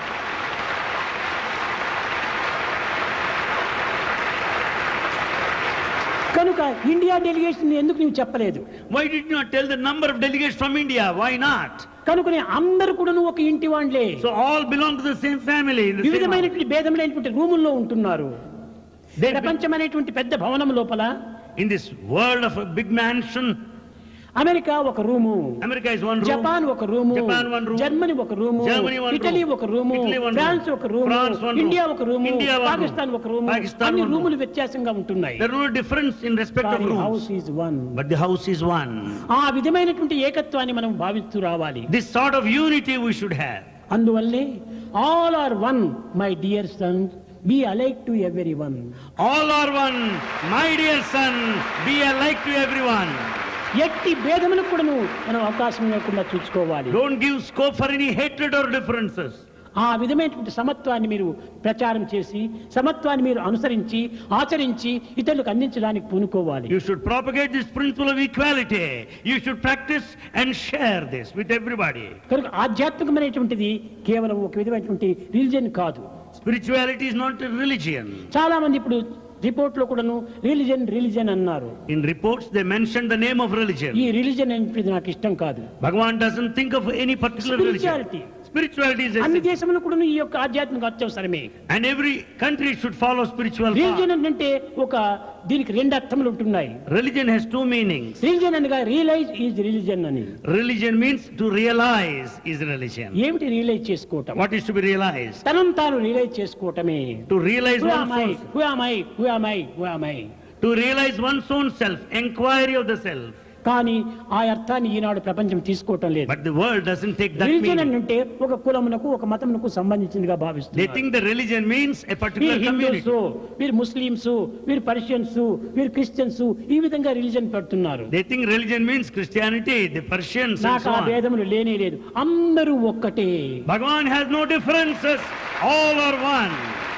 కనుక ఇండియా డెలిగేషన్ ఎందుకు నీవు చెప్పలేదు Why did you not tell the number of delegates from India? Why not? కనుకనే అందరు కూడా ఒక ఇంటి వాళ్ళే So all belong to the same family. In the same house. వివిధమైనటువంటి భేదమైనటువంటి రూముల్లో ఉంటున్నారు They- ప్రపంచం అనేటువంటి పెద్ద భవనం లోపల In this world of a big mansion, America ఒక రూము America is one room. Japan ఒక రూము Japan one room. జర్మనీ ఒక రూము Germany one ఇటలీ room. ఒక రూము Italy one room. ఫ్రాన్స్ ఒక రూము France one room. ఇండియా ఒక రూము India one room. పాకిస్తాన్ ఒక రూము Pakistan అన్ని one room. రూములు వ్యత్యాసంగా ఉంటున్నాయి There is no difference in respect of house rooms. Is one But the house is one. ఆ విధమైనటువంటి ఏకత్వాన్ని మనం భావిస్తూ రావాలి This sort of unity we should have. అందువల్లే all are one my dear son be alike to everyone All are one. My dear son, be alike to everyone. ఎట్టి భేదములకు కూడాను మనం అవకాశం లేకుండా చూసుకోవాలి Don't give scope for any hatred or differences. ఆ విధమైనటువంటి సమత్వాన్ని మీరు ప్రచారం చేసి సమత్వాన్ని మీరు అనుసరించి ఆచరించి ఇతరులకు అందించడానికి పూనుకోవాలి You should propagate this principle of equality. You should practice and share this with everybody. కనుక ఆధ్యాత్మికమైనటువంటిది కేవలం ఒక విధమైనటువంటి రిలీజన్ కాదు Spirituality is not a religion. చాలా మంది ఇప్పుడు రిపోర్ట్ లో కూడాను రిలీజన్ రిలీజన్ అన్నారు In reports, they mention the name of religion. ఈ రిలీజన్ అనేటువంటిది నాకు ఇష్టం కాదు Bhagavan doesn't think of any particular religion. Spirituality. Spirituality is అన్ని essential. దేశంలో కూడా ఈ యొక్క ఆధ్యాత్మిక అత్యవసరమే And every country should follow spiritual religion path. అంటే ఒక దీనికి రెండు అర్థములు ఉంటున్నాయి Religion has two meanings. Religion అనగా రియలైజ్ ఈజ్ రిలీజన్ అని Religion means to realize is religion. ఏమిటి రియలైజ్ చేసుకోవటం What is to be realized? తనను తాను రియలైజ్ చేసుకోవటమే To realize Who one's am I? own, Who am I? Who am I? Who am I? to realize one's own self, inquiry of the self. కానీ ఆ అర్థాన్ని ఈనాడు ప్రపంచం తీసుకోవటం లేదు But the world doesn't take that religion meaning. అంటే ఒక కులమునకు ఒక మతమునకు సంబంధించిందిగా They భావిస్తున్నారు think the religion means a వీరు particular హిందూస్ community. వీరు ముస్లింస్ వీరు పర్షియన్స్ వీరు క్రిస్టియన్స్ ఈ విధంగా రిలీజన్ పెడుతున్నారు They think religion means Christianity, the Persians and నాకు so ఆ on. భేదములు లేనే లేదు అందరూ ఒక్కటే Bhagavan has no differences. All are one.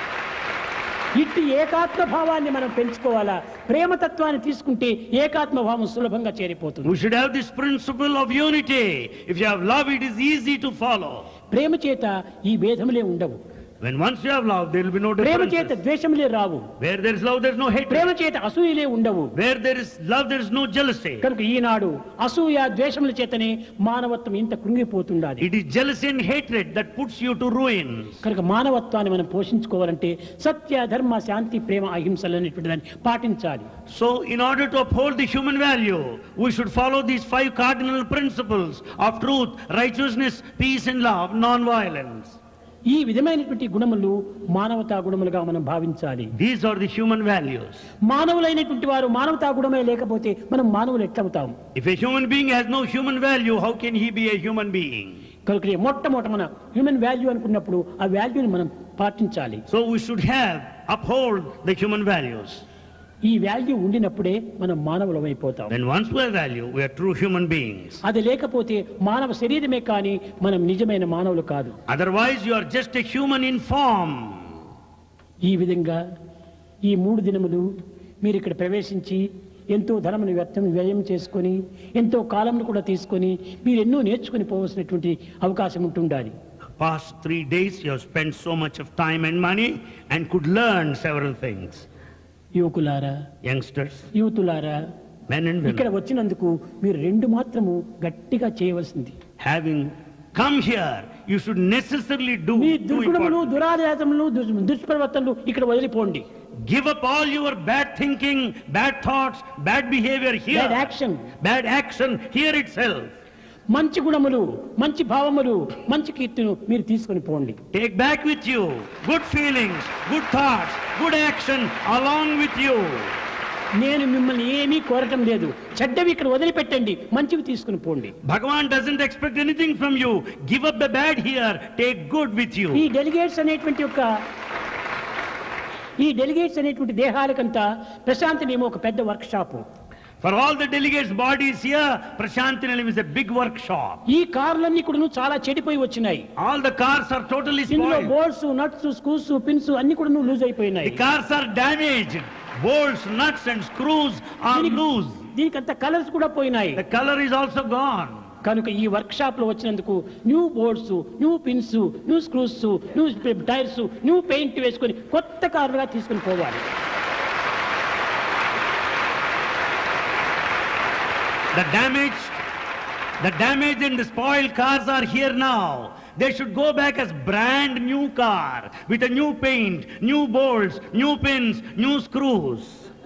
ఇట్టి ఏకాత్మ భావాన్ని మనం పెంచుకోవాలా ప్రేమతత్వాన్ని తీసుకుంటే ఏకాత్మ భావం సులభంగా చేరిపోతుంది We should have this principle of unity. If you have love, it is easy to follow. ప్రేమ చేత ఈ భేదములే ఉండవు When once you have love, there will be no ప్రేమ చేత differences. ద్వేషములే Rao Where there is love, there is no hatred. ప్రేమ చేత అసూయలే ఉండవు Where there is love, there is no jealousy. కనుక ఈనాడు అసూయ ద్వేషముల చేతనే మానవత్వం ఇంత కృంగిపోతుండాలి It is jealousy and hatred that puts you to ruin. కనుక మానవత్వాన్ని మనం పోషించుకోవాలంటే సత్య ధర్మ శాంతి ప్రేమ అహింసలు అనేటువంటి దాన్ని పాటించాలి So, in order to uphold the human value, we should follow these five cardinal principles of truth, righteousness, peace and love, non-violence. ఈ విధమైనటువంటి గుణములు మానవతా గుణములుగా మనం భావించాలి These are the human values. మానవులైనటువంటి వారు మానవతా గుణమే లేకపోతే మనం మానవులు ఎట్లవుతాం If a human being has no human value, how can he be a human being? కనుక మొట్టమొదట మన హ్యూమన్ వాల్యూ అనుకున్నప్పుడు ఆ వాల్యూని మనం పాటించాలి So we should have, uphold the human values. ఈ వాల్యూ ఉండినప్పుడే మనం మానవులం అయిపోతాం When once we have value, we are true human beings. అది లేకపోతే మానవ శరీరమే కానీ మనం నిజమైన మానవులు కాదు Otherwise, you are just a human in form. ఈ విధంగా ఈ మూడు దినములు మీరు ఇక్కడ ప్రవేశించి ఎంతో ధనమును వ్యర్థం వ్యయం చేసుకొని ఎంతో కాలంను కూడా తీసుకొని మీరు ఎన్నో నేర్చుకొని పోవలసినటువంటి అవకాశం ఉంటుండాలి Past three days, you have spent so much of time and money and could learn several things. యువకులారా Youngsters, యువతులారా men and ఇక్కడ women, వచ్చినందుకు మీరు రెండు మాత్రము గట్టిగా చేయవలసింది having come here, you should necessarily do me two దుర్గుణములు important- దురాచారములు దుష్- దుష్ప్రవర్తనలు ఇక్కడ వదిలిపోండి Give up all your bad thinking, bad thoughts, bad behavior here. Bad action Bad action here itself. మంచి గుణములు మంచి భావములు మంచి కీర్తిను మీరు తీసుకొని పోండి Take back with you good feelings, good thoughts, good action along with you. నేను మిమ్మల్ని ఏమీ కోరటం లేదు చెడ్డవి ఇక్కడ వదిలిపెట్టండి మంచివి తీసుకుని పోండి Bhagavan doesn't expect anything from you. Give up the bad here, take good with ఈ you. డెలిగేట్స్ అనేటువంటి యొక్క ఈ డెలిగేట్స్ అనేటువంటి దేహాలకంతా ప్రశాంతనేమో ఒక పెద్ద workshop For all the delegates' bodies here, Prashanti is a big workshop. ఈ కార్లన్నీ కూడా చాలా చెడిపోయి వచ్చినాయి All the cars are totally ఇందులో spoiled. Bolts nuts screws pins అన్ని కూడా లూజ్ అయిపోయినాయి The cars are damaged. Bolts, nuts and screws are దీనికి- loose. దీనికి అంత కలర్స్ కూడా పోయినాయి The color is also gone. కనుక ఈ వర్క్ షాప్ లో వచ్చినందుకు new boards new pins new screws new tyres new paint వేసుకొని కొత్త కారుగా తీసుకుని పోవాలి The damaged, the damaged and the spoiled cars are here now. They should go back as brand new car with a new paint, new bolts, new pins, new screws.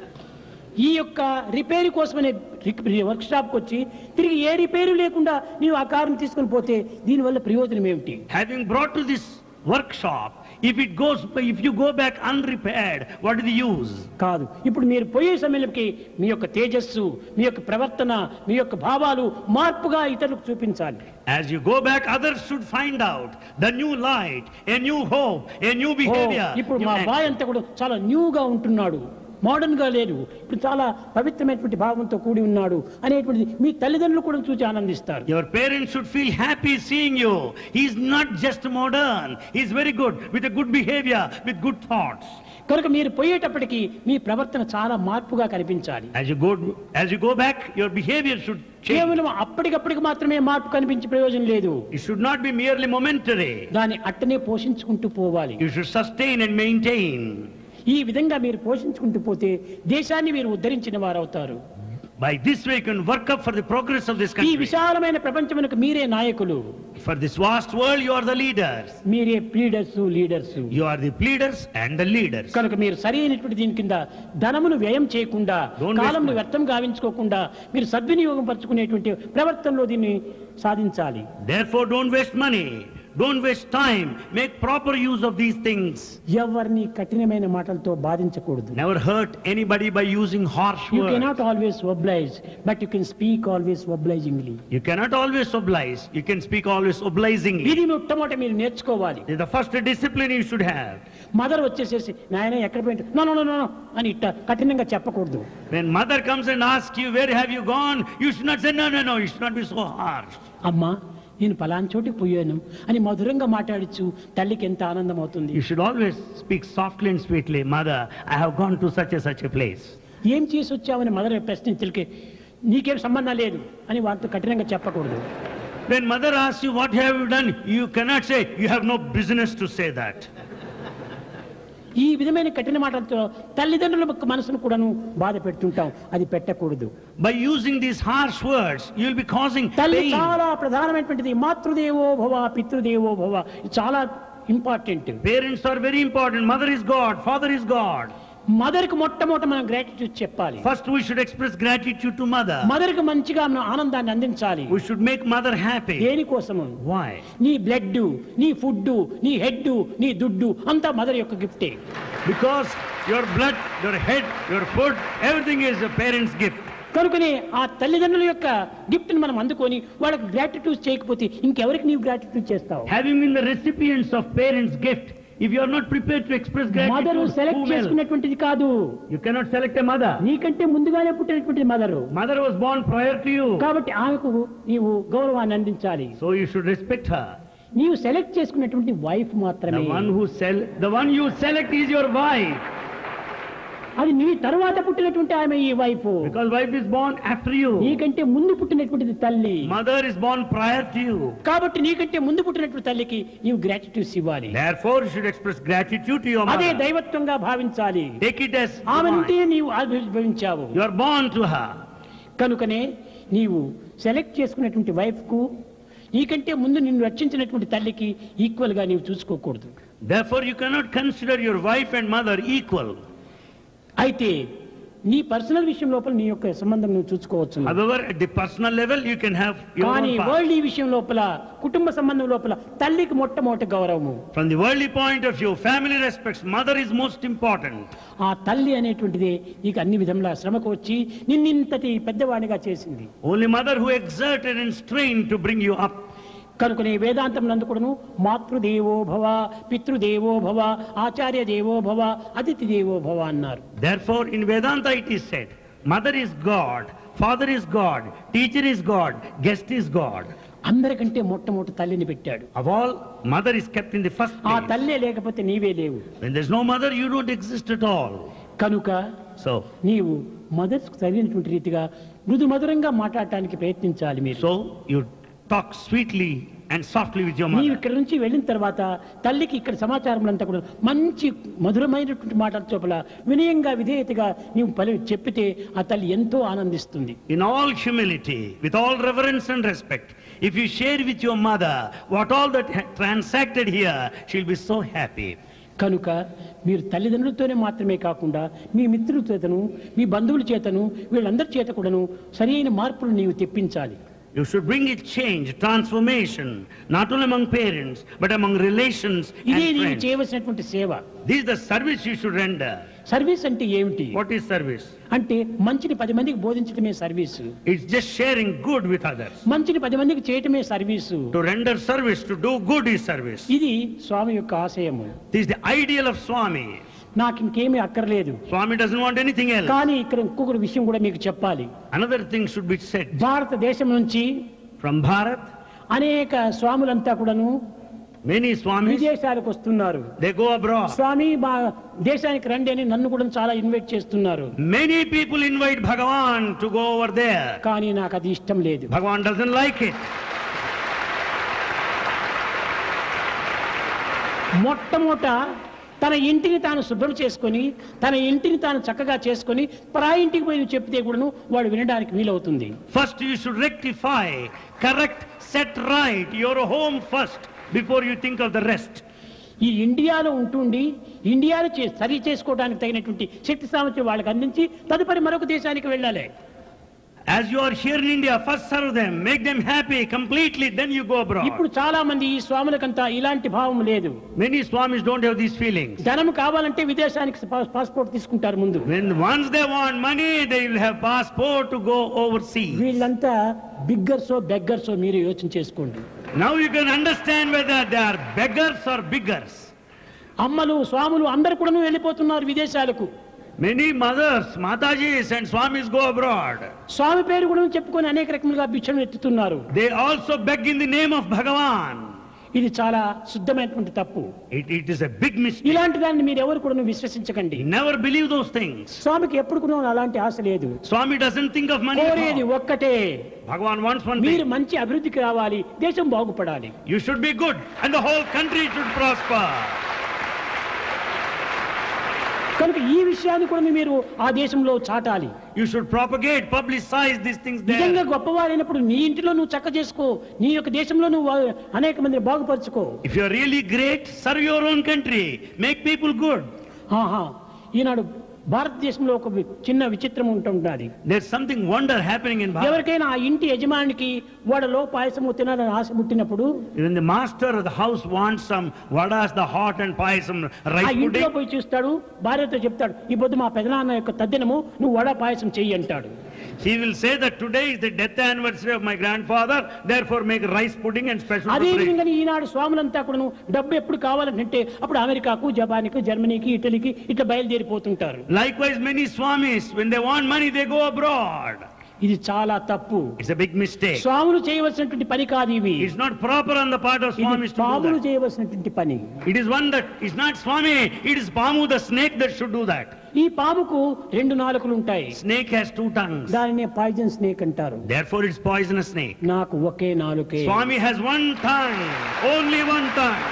ఈ యొక్క రిపేర్ కోసమనే వర్క్ షాప్కి వచ్చి తిరిగి ఏ రిపేరు లేకుండా నీవు ఆ కారుని తీసుకొని పోతే దీనివల్ల ప్రయోజనం ఏమిటి Having brought to this workshop, if it goes, if you go back unrepaired, what is the use? కాదు ఇప్పుడు మీరు పోయే సమయంలోకి మీ యొక్క తేజస్సు మీ యొక్క ప్రవర్తన మీ యొక్క భావాలు మార్పుగా ఇతరులకు చూపించాలి As you go back, others should find out the new light, a new hope, a new oh, behavior. ఇప్పుడు new మా action. బాయ్ అంతా కూడా చాలా న్యూగా ఉంటున్నాడు మోడర్న్ గా లేడు ఇప్పుడు చాలా పవిత్రమైనటువంటి భావంతో కూడి ఉన్నాడు అనేటువంటిది మీ తల్లిదండ్రులు కూడా చూసి ఆనందిస్తారు Your parents should feel happy seeing you. He's not just modern. He's very good, with a good behavior, with good thoughts. కనుక మీరు పోయేటప్పటికి మీ ప్రవర్తన చాలా మార్పుగా కనిపించాలి As you go, as you go back, your behavior should change. కేవలం అప్పటికప్పటికి మాత్రమే మార్పు కనిపించే ప్రయోజనం లేదు It should not be merely momentary. దాన్ని అట్టనే పోషించుకుంటూ పోవాలి You should sustain and maintain. ఈ విధంగా మీరు పోషించుకుంటూ పోతే దేశాన్ని మీరు ఉద్ధరించిన వారు అవుతారు By this way, you can work up for the progress of this ఈ country. విశాలమైన ప్రపంచమునకు మీరే నాయకులు For this vast world, you are the leaders. మీరే pleaders leaders You are the pleaders and the leaders. కనుక మీరు సరైనటువంటి దీని కింద ధనమును వ్యయం చేయకుండా Don't waste కాలంను money. వ్యర్థం గావించుకోకుండా మీరు సద్వినియోగం పరచుకునేటువంటి ప్రవర్తనలో దీన్ని సాధించాలి Therefore, don't waste money. Don't waste time. Make proper use of these things. ఎవరిని కఠినమైన మాటలతో బాధించకూడదు Never hurt anybody by using harsh you words. Cannot always oblige but you can speak always obligingly You cannot always oblige. You can speak always obligingly. ఇది మొట్టమొదటి మీరు నేర్చుకోవాలి This is the first discipline you should have. Mother వచ్చేసేసి నాయన ఎక్కడ పోయింటు నో నో నో అని ఇట్ట కఠినంగా చెప్పకూడదు When mother comes and asks you, where have you gone? You should not say, no, no, no. You should not be so harsh. అమ్మా నేను పలానా చోటికి పోయాను అని మధురంగా మాట్లాడచ్చు తల్లికి ఎంత ఆనందం అవుతుంది You should always speak softly and sweetly. Mother, I have gone to such and such a place. ఏం చేసి వచ్చావని మదర్ ప్రశ్నించలికి నీకేం సంబంధం లేదు అని వారితో కఠినంగా చెప్పకూడదు When mother asks you, what have you done? You cannot say, you have no business to say that. ఈ విధమైన కఠిన మాటలతో తల్లిదండ్రుల యొక్క మనసును కూడాను బాధ పెడుతుంటాం అది పెట్టకూడదు By using these harsh words, you will be causing తల్లి pain. చాలా ప్రధానమైనటువంటిది మాతృదేవో భవ పితృదేవో భవ ఇది చాలా important Parents are very important. Mother is God, father is God. Mother కి మొట్టమొదట మనం గ్రాటిట్యూడ్ చెప్పాలి First, we should express gratitude to mother. Mother కి మంచిగా మనం ఆనందాన్ని అందించాలి We should make mother happy. దేనికోసము Why? నీ బ్లడ్ నీ ఫుడ్ నీ హెడ్ నీ దుడ్డు అంతా మదర్ యొక్క గిఫ్టే Because your blood, your head, your food, everything is a parent's gift. కనుకనే ఆ తల్లిదండ్రుల యొక్క గిఫ్ట్ ని మనం అందుకొని వాళ్ళకి గ్రాటిట్యూడ్ చేయకపోతే ఇంకెవరికి నీవు గ్రాటిట్యూడ్ చేస్తావు Having been the recipients of parents' gift, if you are not prepared to express mother gratitude, select whom else? చేసుకున్నటువంటిది కాదు You cannot select a mother. నీకంటే ముందుగానే పుట్టినటువంటి mother Mother was born prior to you. కాబట్టి ఆమెకు నీవు గౌరవాన్ని అందించాలి So you should respect her. నీవు సెలెక్ట్ చేసుకున్నటువంటి వైఫ్ The మాత్రమే one who sell, the one you select is your wife. అది నీ తరువాత పుట్టినటువంటి ఆమె ఈ wife Because wife is born after you. నీకంటే ముందు పుట్టినటువంటిది తల్లి Mother is born prior to you. కాబట్టి నీకంటే ముందు పుట్టినటువంటి తల్లికి నీవు గ్రాటిట్యూడ్స్ ఇవ్వాలి Therefore, you should express gratitude to your అదే mother. దైవత్వంగా భావించాలి Take it as ఆమె divine. నుండి నీవు ఆవిర్భవించావు You are born to her. కనుకనే నీవు సెలెక్ట్ చేసుకున్నటువంటి వైఫ్ కు నీకంటే ముందు నిన్ను రక్షించినటువంటి తల్లికి ఈక్వల్ గా నీవు చూసుకోకూడదు Therefore, you cannot consider your wife and mother equal. అయితే నీ పర్సనల్ విషయం లోపల నీ యొక్క సంబంధం నువ్వు చూసుకోవచ్చు However, at the personal level, you can have your కానీ own path. వరల్డ్ ఈ విషయం లోపల కుటుంబ సంబంధం లోపల తల్లికి మొట్టమొదటి గౌరవము From the worldly point of view, family respects, mother is most important. ఆ తల్లి అనేటువంటిదే నీకు అన్ని విధంగా శ్రమకు వచ్చి నిన్నింతటి పెద్దవాడిగా చేసింది Only mother who exerted and strained to bring you up. కనుకనే వేదాంతం నందు కూడాను మాతృదేవో భవ పితృదేవో భవ ఆచార్య దేవో భవ అతిథి దేవో భవ అన్నారు Therefore, in Vedanta it is said, mother is God, Father is God, teacher is God, guest is God. అందరికంటే మొట్టమొదటి తల్లిని పెట్టాడు Of all, mother is kept in the first ఆ place. తల్లే లేకపోతే నీవే లేవు When there's no mother, you don't exist at all. కనుక So, నీవు మదర్స్కు సరైనటువంటి రీతిగా మృదు మధురంగా మాట్లాడటానికి ప్రయత్నించాలి మీరు so you talk sweetly and softly with your నీవు mother. ఇక్కడ నుంచి వెళ్ళిన తర్వాత తల్లికి ఇక్కడ సమాచారం అంతా కూడా మంచి మధురమైనటువంటి మాటల చోపల వినయంగా విధేయతగా నీవు పలి చెప్పితే ఆ తల్లి ఎంతో ఆనందిస్తుంది In all humility, with all reverence and respect, if you share with your mother what all that ha- transacted here, she'll be so happy. కనుక మీరు తల్లిదండ్రులతోనే మాత్రమే కాకుండా మీ మిత్రుల చేతను మీ బంధువుల చేతను వీళ్ళందరి చేత కూడాను సరైన మార్పులు నీవు తెప్పించాలి You should bring a change, transformation, not only among parents, but among relations ఇదే and నీవు friends. చేయవలసినటువంటి సేవ This is the service you should render. Service అంటే ఏమిటి What is service? అంటే మంచిని పది మందికి బోధించడమే service It's just sharing good with others. మంచిని పది మందికి చేయటమే service To render service, to do good is service. ఇది స్వామి యొక్క ఆశయము This is the ideal of Swami. నాకు ఇంకేమీ అక్కర్లేదు Swami doesn't want anything else. కానీ ఇక్కడ ఇంకొక విషయం కూడా మీకు చెప్పాలి Another thing should be said. భారతదేశం నుంచి From Bharat, అనేక స్వాములంతా కూడాను many Swamis, విదేశాలకు వస్తున్నారు they go abroad. స్వామి మా దేశానికి రండి అని నన్ను కూడా చాలా ఇన్వైట్ చేస్తున్నారు Many people invite Bhagavan to go over there. కానీ నాకు అది ఇష్టం లేదు Bhagavan doesn't like it. మొట్టమొదట తన ఇంటిని తాను శుభ్రం చేసుకొని తన ఇంటిని తాను చక్కగా చేసుకొని పరాయి ఇంటికి పోయి నువ్వు చెప్తే కూడాను వాడు వినడానికి వీలవుతుంది First, you should rectify, correct, set right your home first before you think of the rest. ఈ ఇండియాలో ఉంటుండి ఇండియాలో చే సరి చేసుకోవడానికి తగినటువంటి శక్తి సామర్థ్యం వాళ్ళకి అందించి తదుపరి మరొక దేశానికి వెళ్ళాలి As you are here in India, first serve them, make them happy completely, then you go abroad. ఇప్పుడు చాలా మంది ఈ స్వాములకంతా ఇలాంటి భావం లేదు Many Swamis don't have these feelings. ధనం కావాలంటే విదేశానికి పా- పాస్పోర్ట్ తీసుకుంటారు ముందు When once they want money, they will have passport to go overseas. వీళ్ళంతా బిగ్గర్సో బెగ్గర్సో మీరు యోచన చేసుకోండి Now you can understand whether they are beggars or biggers. అమ్మలు స్వాములు అందరు కూడా వెళ్ళిపోతున్నారు విదేశాలకు Many mothers, Matajis and Swamis go abroad. స్వామి పేరు కూడా చెప్పుకొని అనేక రకములుగా భిక్షను ఎత్తుతున్నారు They also beg in the name of Bhagavan. ఇది చాలా శుద్ధమైనటువంటి తప్పు It, it is a big mistake. ఇలాంటి దాన్ని మీరు ఎవరు కూడా విశ్వసించకండి Never believe those things. స్వామికి ఎప్పుడు కూడా అలాంటి ఆశ లేదు Swami doesn't think of money. at కోరేది all. ఒక్కటే Bhagavan wants one మీరు thing. మంచి అభివృద్ధికి రావాలి దేశం బాగుపడాలి You should be good and the whole country should prosper. కనుక ఈ విషయాన్ని కూడా మీరు ఆ దేశంలో చాటాలి You should propagate, publicize these things నిజంగా there. గొప్పవారైనప్పుడు నీ ఇంటిలో నువ్వు చక్క చేసుకో నీ యొక్క దేశంలో నువ్వు వా- అనేక మందిని బాగుపరుచుకో If you are really great, serve your own country. Make people good. ఆహా ఈనాడు భారతదేశంలో ఒక వి- చిన్న విచిత్రం ఉంటున్నది There's something wonder happening in Bharat. ఎవరికైనా ఆ ఇంటి యజమానికి వడలో పాయసము తినాలని ఆశ పుట్టినప్పుడు When the master of the house wants some vadas, the hot and payasam, ఆ rice ఇంట్లో pudding, పోయి చూస్తాడు భార్యతో చెప్తాడు ఈ పొద్దు మా పెదనాన్న యొక్క తద్దినము నువ్వు వడ పాయసం చెయ్యి అంటాడు he will say that today is the death anniversary of my grandfather, therefore make rice pudding and special అదే preparation. విధంగా ఈనాడు స్వాములంతా కూడా డబ్బు ఎప్పుడు కావాలంటే అప్పుడు అమెరికాకు జపాన్కు జర్మనీకి ఇటలీకి ఇట్లా బయలుదేరిపోతుంటారు Likewise, many swamis, when they want money, they go abroad. ఇది చాలా తప్పు It's a big mistake. స్వాములు చేయవలసినటువంటి పని కాదు ఇవి It's not proper on the part of ఇది swamis to పాములు do that. చేయవలసినటువంటి పని It is one that is not swami, it is Pamu the snake that should do that. ఈ పాముకు రెండు నాలుకలు ఉంటాయి Snake has two tongues. దానినే పాయిజన్ స్నేక్ అంటారు Therefore, it's poisonous snake. నాకు ఒకే నాలుకే Swami has one tongue, only one tongue.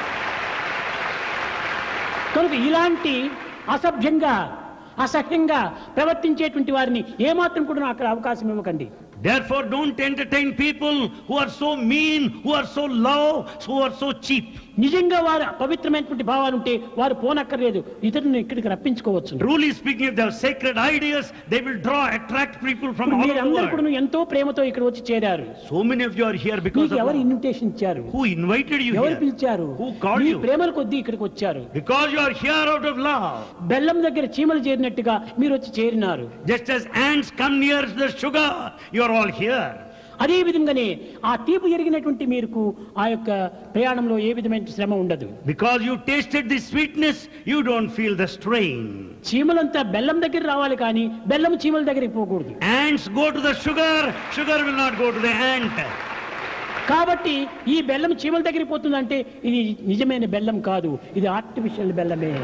కనుక ఇలాంటి అసభ్యంగా అసహ్యంగా ప్రవర్తించేటువంటి వారిని ఏమాత్రం కూడా అక్కడ అవకాశం ఇవ్వకండి Therefore, don't entertain people who are so mean, who are so low, who are so cheap. నిజంగా వారు పవిత్రమైనటువంటి భావాలు ఉంటే వారు పోనక్కర్లేదు ఇతరులను ఇక్కడికి రప్పించుకోవచ్చు Truly speaking, if they have sacred ideas, they will draw, attract people from ఇప్పుడు all over the మీరందరూ world. కూడా ఎంతో ప్రేమతో ఇక్కడ వచ్చి చేరారు So many of you are here because మీకు of ఎవరు love. ఇన్విటేషన్ ఇచ్చారు Who invited you ఎవరు here? పిలిచారు Who called మీ you? ప్రేమల కొద్దీ ఇక్కడికి వచ్చారు Because you are here out of love. బెల్లం దగ్గర చీమలు చేరినట్టుగా మీరు వచ్చి చేరినారు Just as ants come near the sugar, you are all here. అదే విధంగానే ఆ తీపి ఎరిగినటువంటి మీకు ఆ యొక్క ప్రయాణంలో ఏ విధమైన శ్రమ ఉండదు Because you tasted the sweetness, you don't feel the strain. చీమలంతా బెల్లం దగ్గర రావాలి కానీ బెల్లం చీమల దగ్గరికి పోకూడదు Ants go to the sugar, sugar will not go to the ant. కాబట్టి ఈ బెల్లం చీమల దగ్గరికి పోతుందంటే ఇది నిజమైన బెల్లం కాదు ఇది ఆర్టిఫిషియల్ బెల్లమే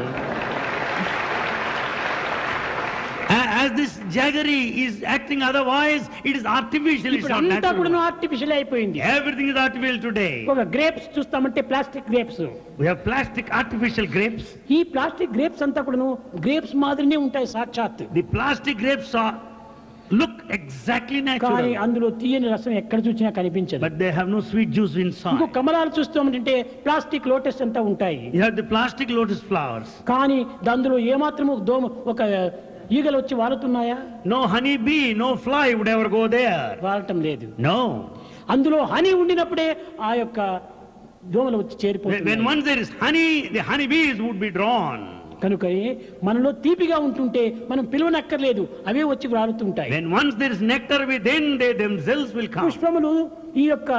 A- As this jaggery is acting otherwise, it is artificial, it's ఇప్పుడు not అంతా కూడా natural. ఆర్టిఫిషియల్ అయిపోయింది Everything is artificial today. ఒక గ్రేప్స్ చూస్తామంటే plastic grapes We have plastic artificial grapes. ఈ ప్లాస్టిక్ గ్రేప్స్ అంతా కూడాను గ్రేప్స్ మాదిరినే ఉంటాయి సాక్షాత్ The plastic grapes are look exactly కానీ natural, అందులో తీయని రసం ఎక్కడ చూసినా కనిపించదు but they have no sweet juice ఇంకో inside. కమలాలు చూస్తామంటే ప్లాస్టిక్ లోటస్ అంతా ఉంటాయి You have the plastic lotus flowers. కానీ అందులో ఏమాత్రము దోమ ఒక ఈగలు వచ్చి వాలుతున్నాయా No honey bee, no fly would ever go there. వాలటం లేదు No. అందులో హనీ ఉండినప్పుడే ఆ యొక్క దోమలు వచ్చి When when చేరిపోతాయి once there is honey, the honey bees would be drawn. కనుక మనలో తీపిగా ఉంటుంటే మనం పిలువనక్కర్లేదు అవే వచ్చి వ్రాలుతుంటాయి When once there is nectar within, they themselves will come. పుష్పములు ఈ యొక్క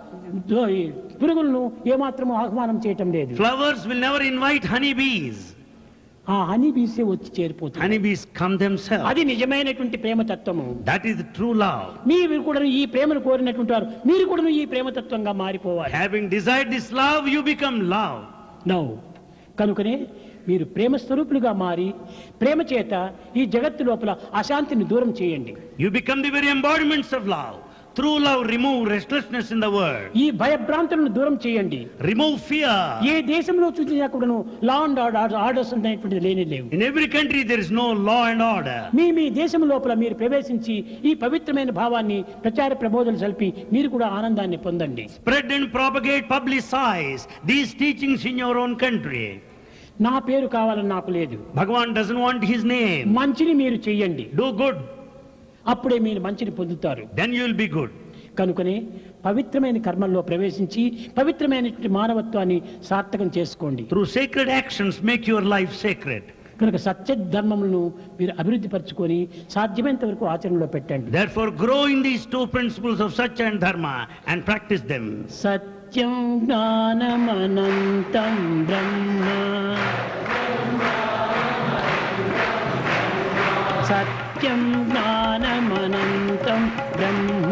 దో- ఈ పురుగులను ఏమాత్రము ఆహ్వానం చేయటం లేదు Flowers will never invite honey bees. ఆ హనీ బీసే వచ్చి చేరిపోతుంది Honey bees come themselves. అది నిజమైనటువంటి ప్రేమ తత్వము That is the true love. మీరు కూడా ఈ ప్రేమను కోరినటువంటి వారు మీరు కూడా ఈ ప్రేమతత్వంగా మారిపోవాలి Having desired this love, you become love. No కనుకనే మీరు ప్రేమ స్వరూపులుగా మారి ప్రేమ చేత ఈ జగత్తు లోపల అశాంతిని దూరం చేయండి You become the very embodiments of love. Through love, remove restlessness in the world. ఈ భయభ్రాంతులను దూరం చేయండి Remove fear. ఏ దేశంలో చూసినా కూడాను లా అండ్ ఆర్డర్ ఆర్డర్స్ అనేటువంటిది లేని లేవు In every country, there is no law and order. మీ మీ దేశం లోపల మీరు ప్రవేశించి ఈ పవిత్రమైన భావాన్ని ప్రచార ప్రబోధనలు సల్పి మీరు కూడా ఆనందాన్ని పొందండి Spread and propagate, publicize these teachings in your own country. నా పేరు కావాలని నాకు లేదు Bhagavan doesn't want his name. మంచిని మీరు చెయ్యండి Do good, అప్పుడే మీరు మంచిని పొందుతారు then you will be good. కనుకనే పవిత్రమైన కర్మల్లో ప్రవేశించి పవిత్రమైనటువంటి మానవత్వాన్ని సార్థకం చేసుకోండి Through sacred actions, make your life sacred. కనుక సత్య ధర్మములను మీరు అభివృద్ధి పరచుకొని సాధ్యమైనంత వరకు ఆచరణలో పెట్టండి Therefore, grow in these two principles of Satya and Dharma and practice them. సత్యం జ్ఞానమనంతం బ్రహ్మ సత్యం జ్ఞానమనంతం బ్రహ్మ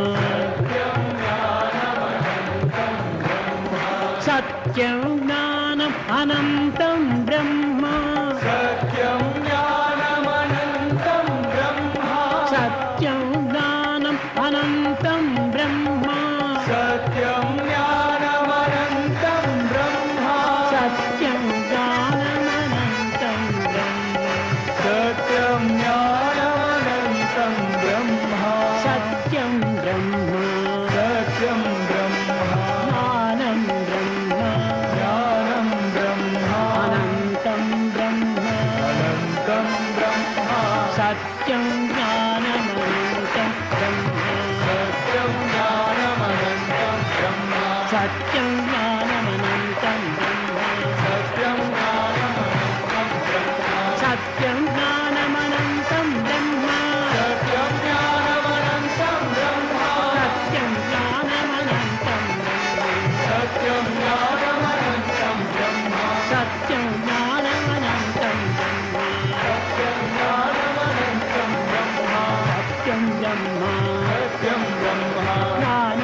సత్యం జ్ఞానం అనంతం బ్రహ్మ సత్యం జ్ఞానమనంతం బ్రహ్మ సత్యం జ్ఞానం అనంతం బ్రహ్మ సత్యం జ్ఞానమనంతం బ్రహ్మ సత్యం జ్ఞానమనంతం బ్రహ్మ సత్యం జ్ఞానమనంతం బ్రహ్మ సత్యం బ్రహ్మ సత్యం బ్రహ్మ జ్ఞానం బ్రహ్మ జ్ఞానం బ్రహ్మ అనంతం బ్రహ్మ అనంతం బ్రహ్మ సత్యం జ్ఞానమనంతం బ్రహ్మ సత్యం జ్ఞానమనంతం బ్రహ్మ సత్యం జ్ఞానమనంతం బ్రహ్మ సత్యం జ్ఞానమనంతం బ్రహ్మ సత్యం జ్ఞానమనంతం బ్రహ్మ సత్యం జ్ఞానమనంతం బ్రహ్మ సత్యం జ్ఞానమనంతం బ్రహ్మ సత్యం జ్ఞానమనంతం బ్రహ్మ సత్యం జ్ఞానమనంతం బ్రహ్మ సత్యం జ్ఞానమనంతం బ్రహ్మ సత్యం బ్రహ్మ సత్యం బ్రహ్మ జ్ఞానం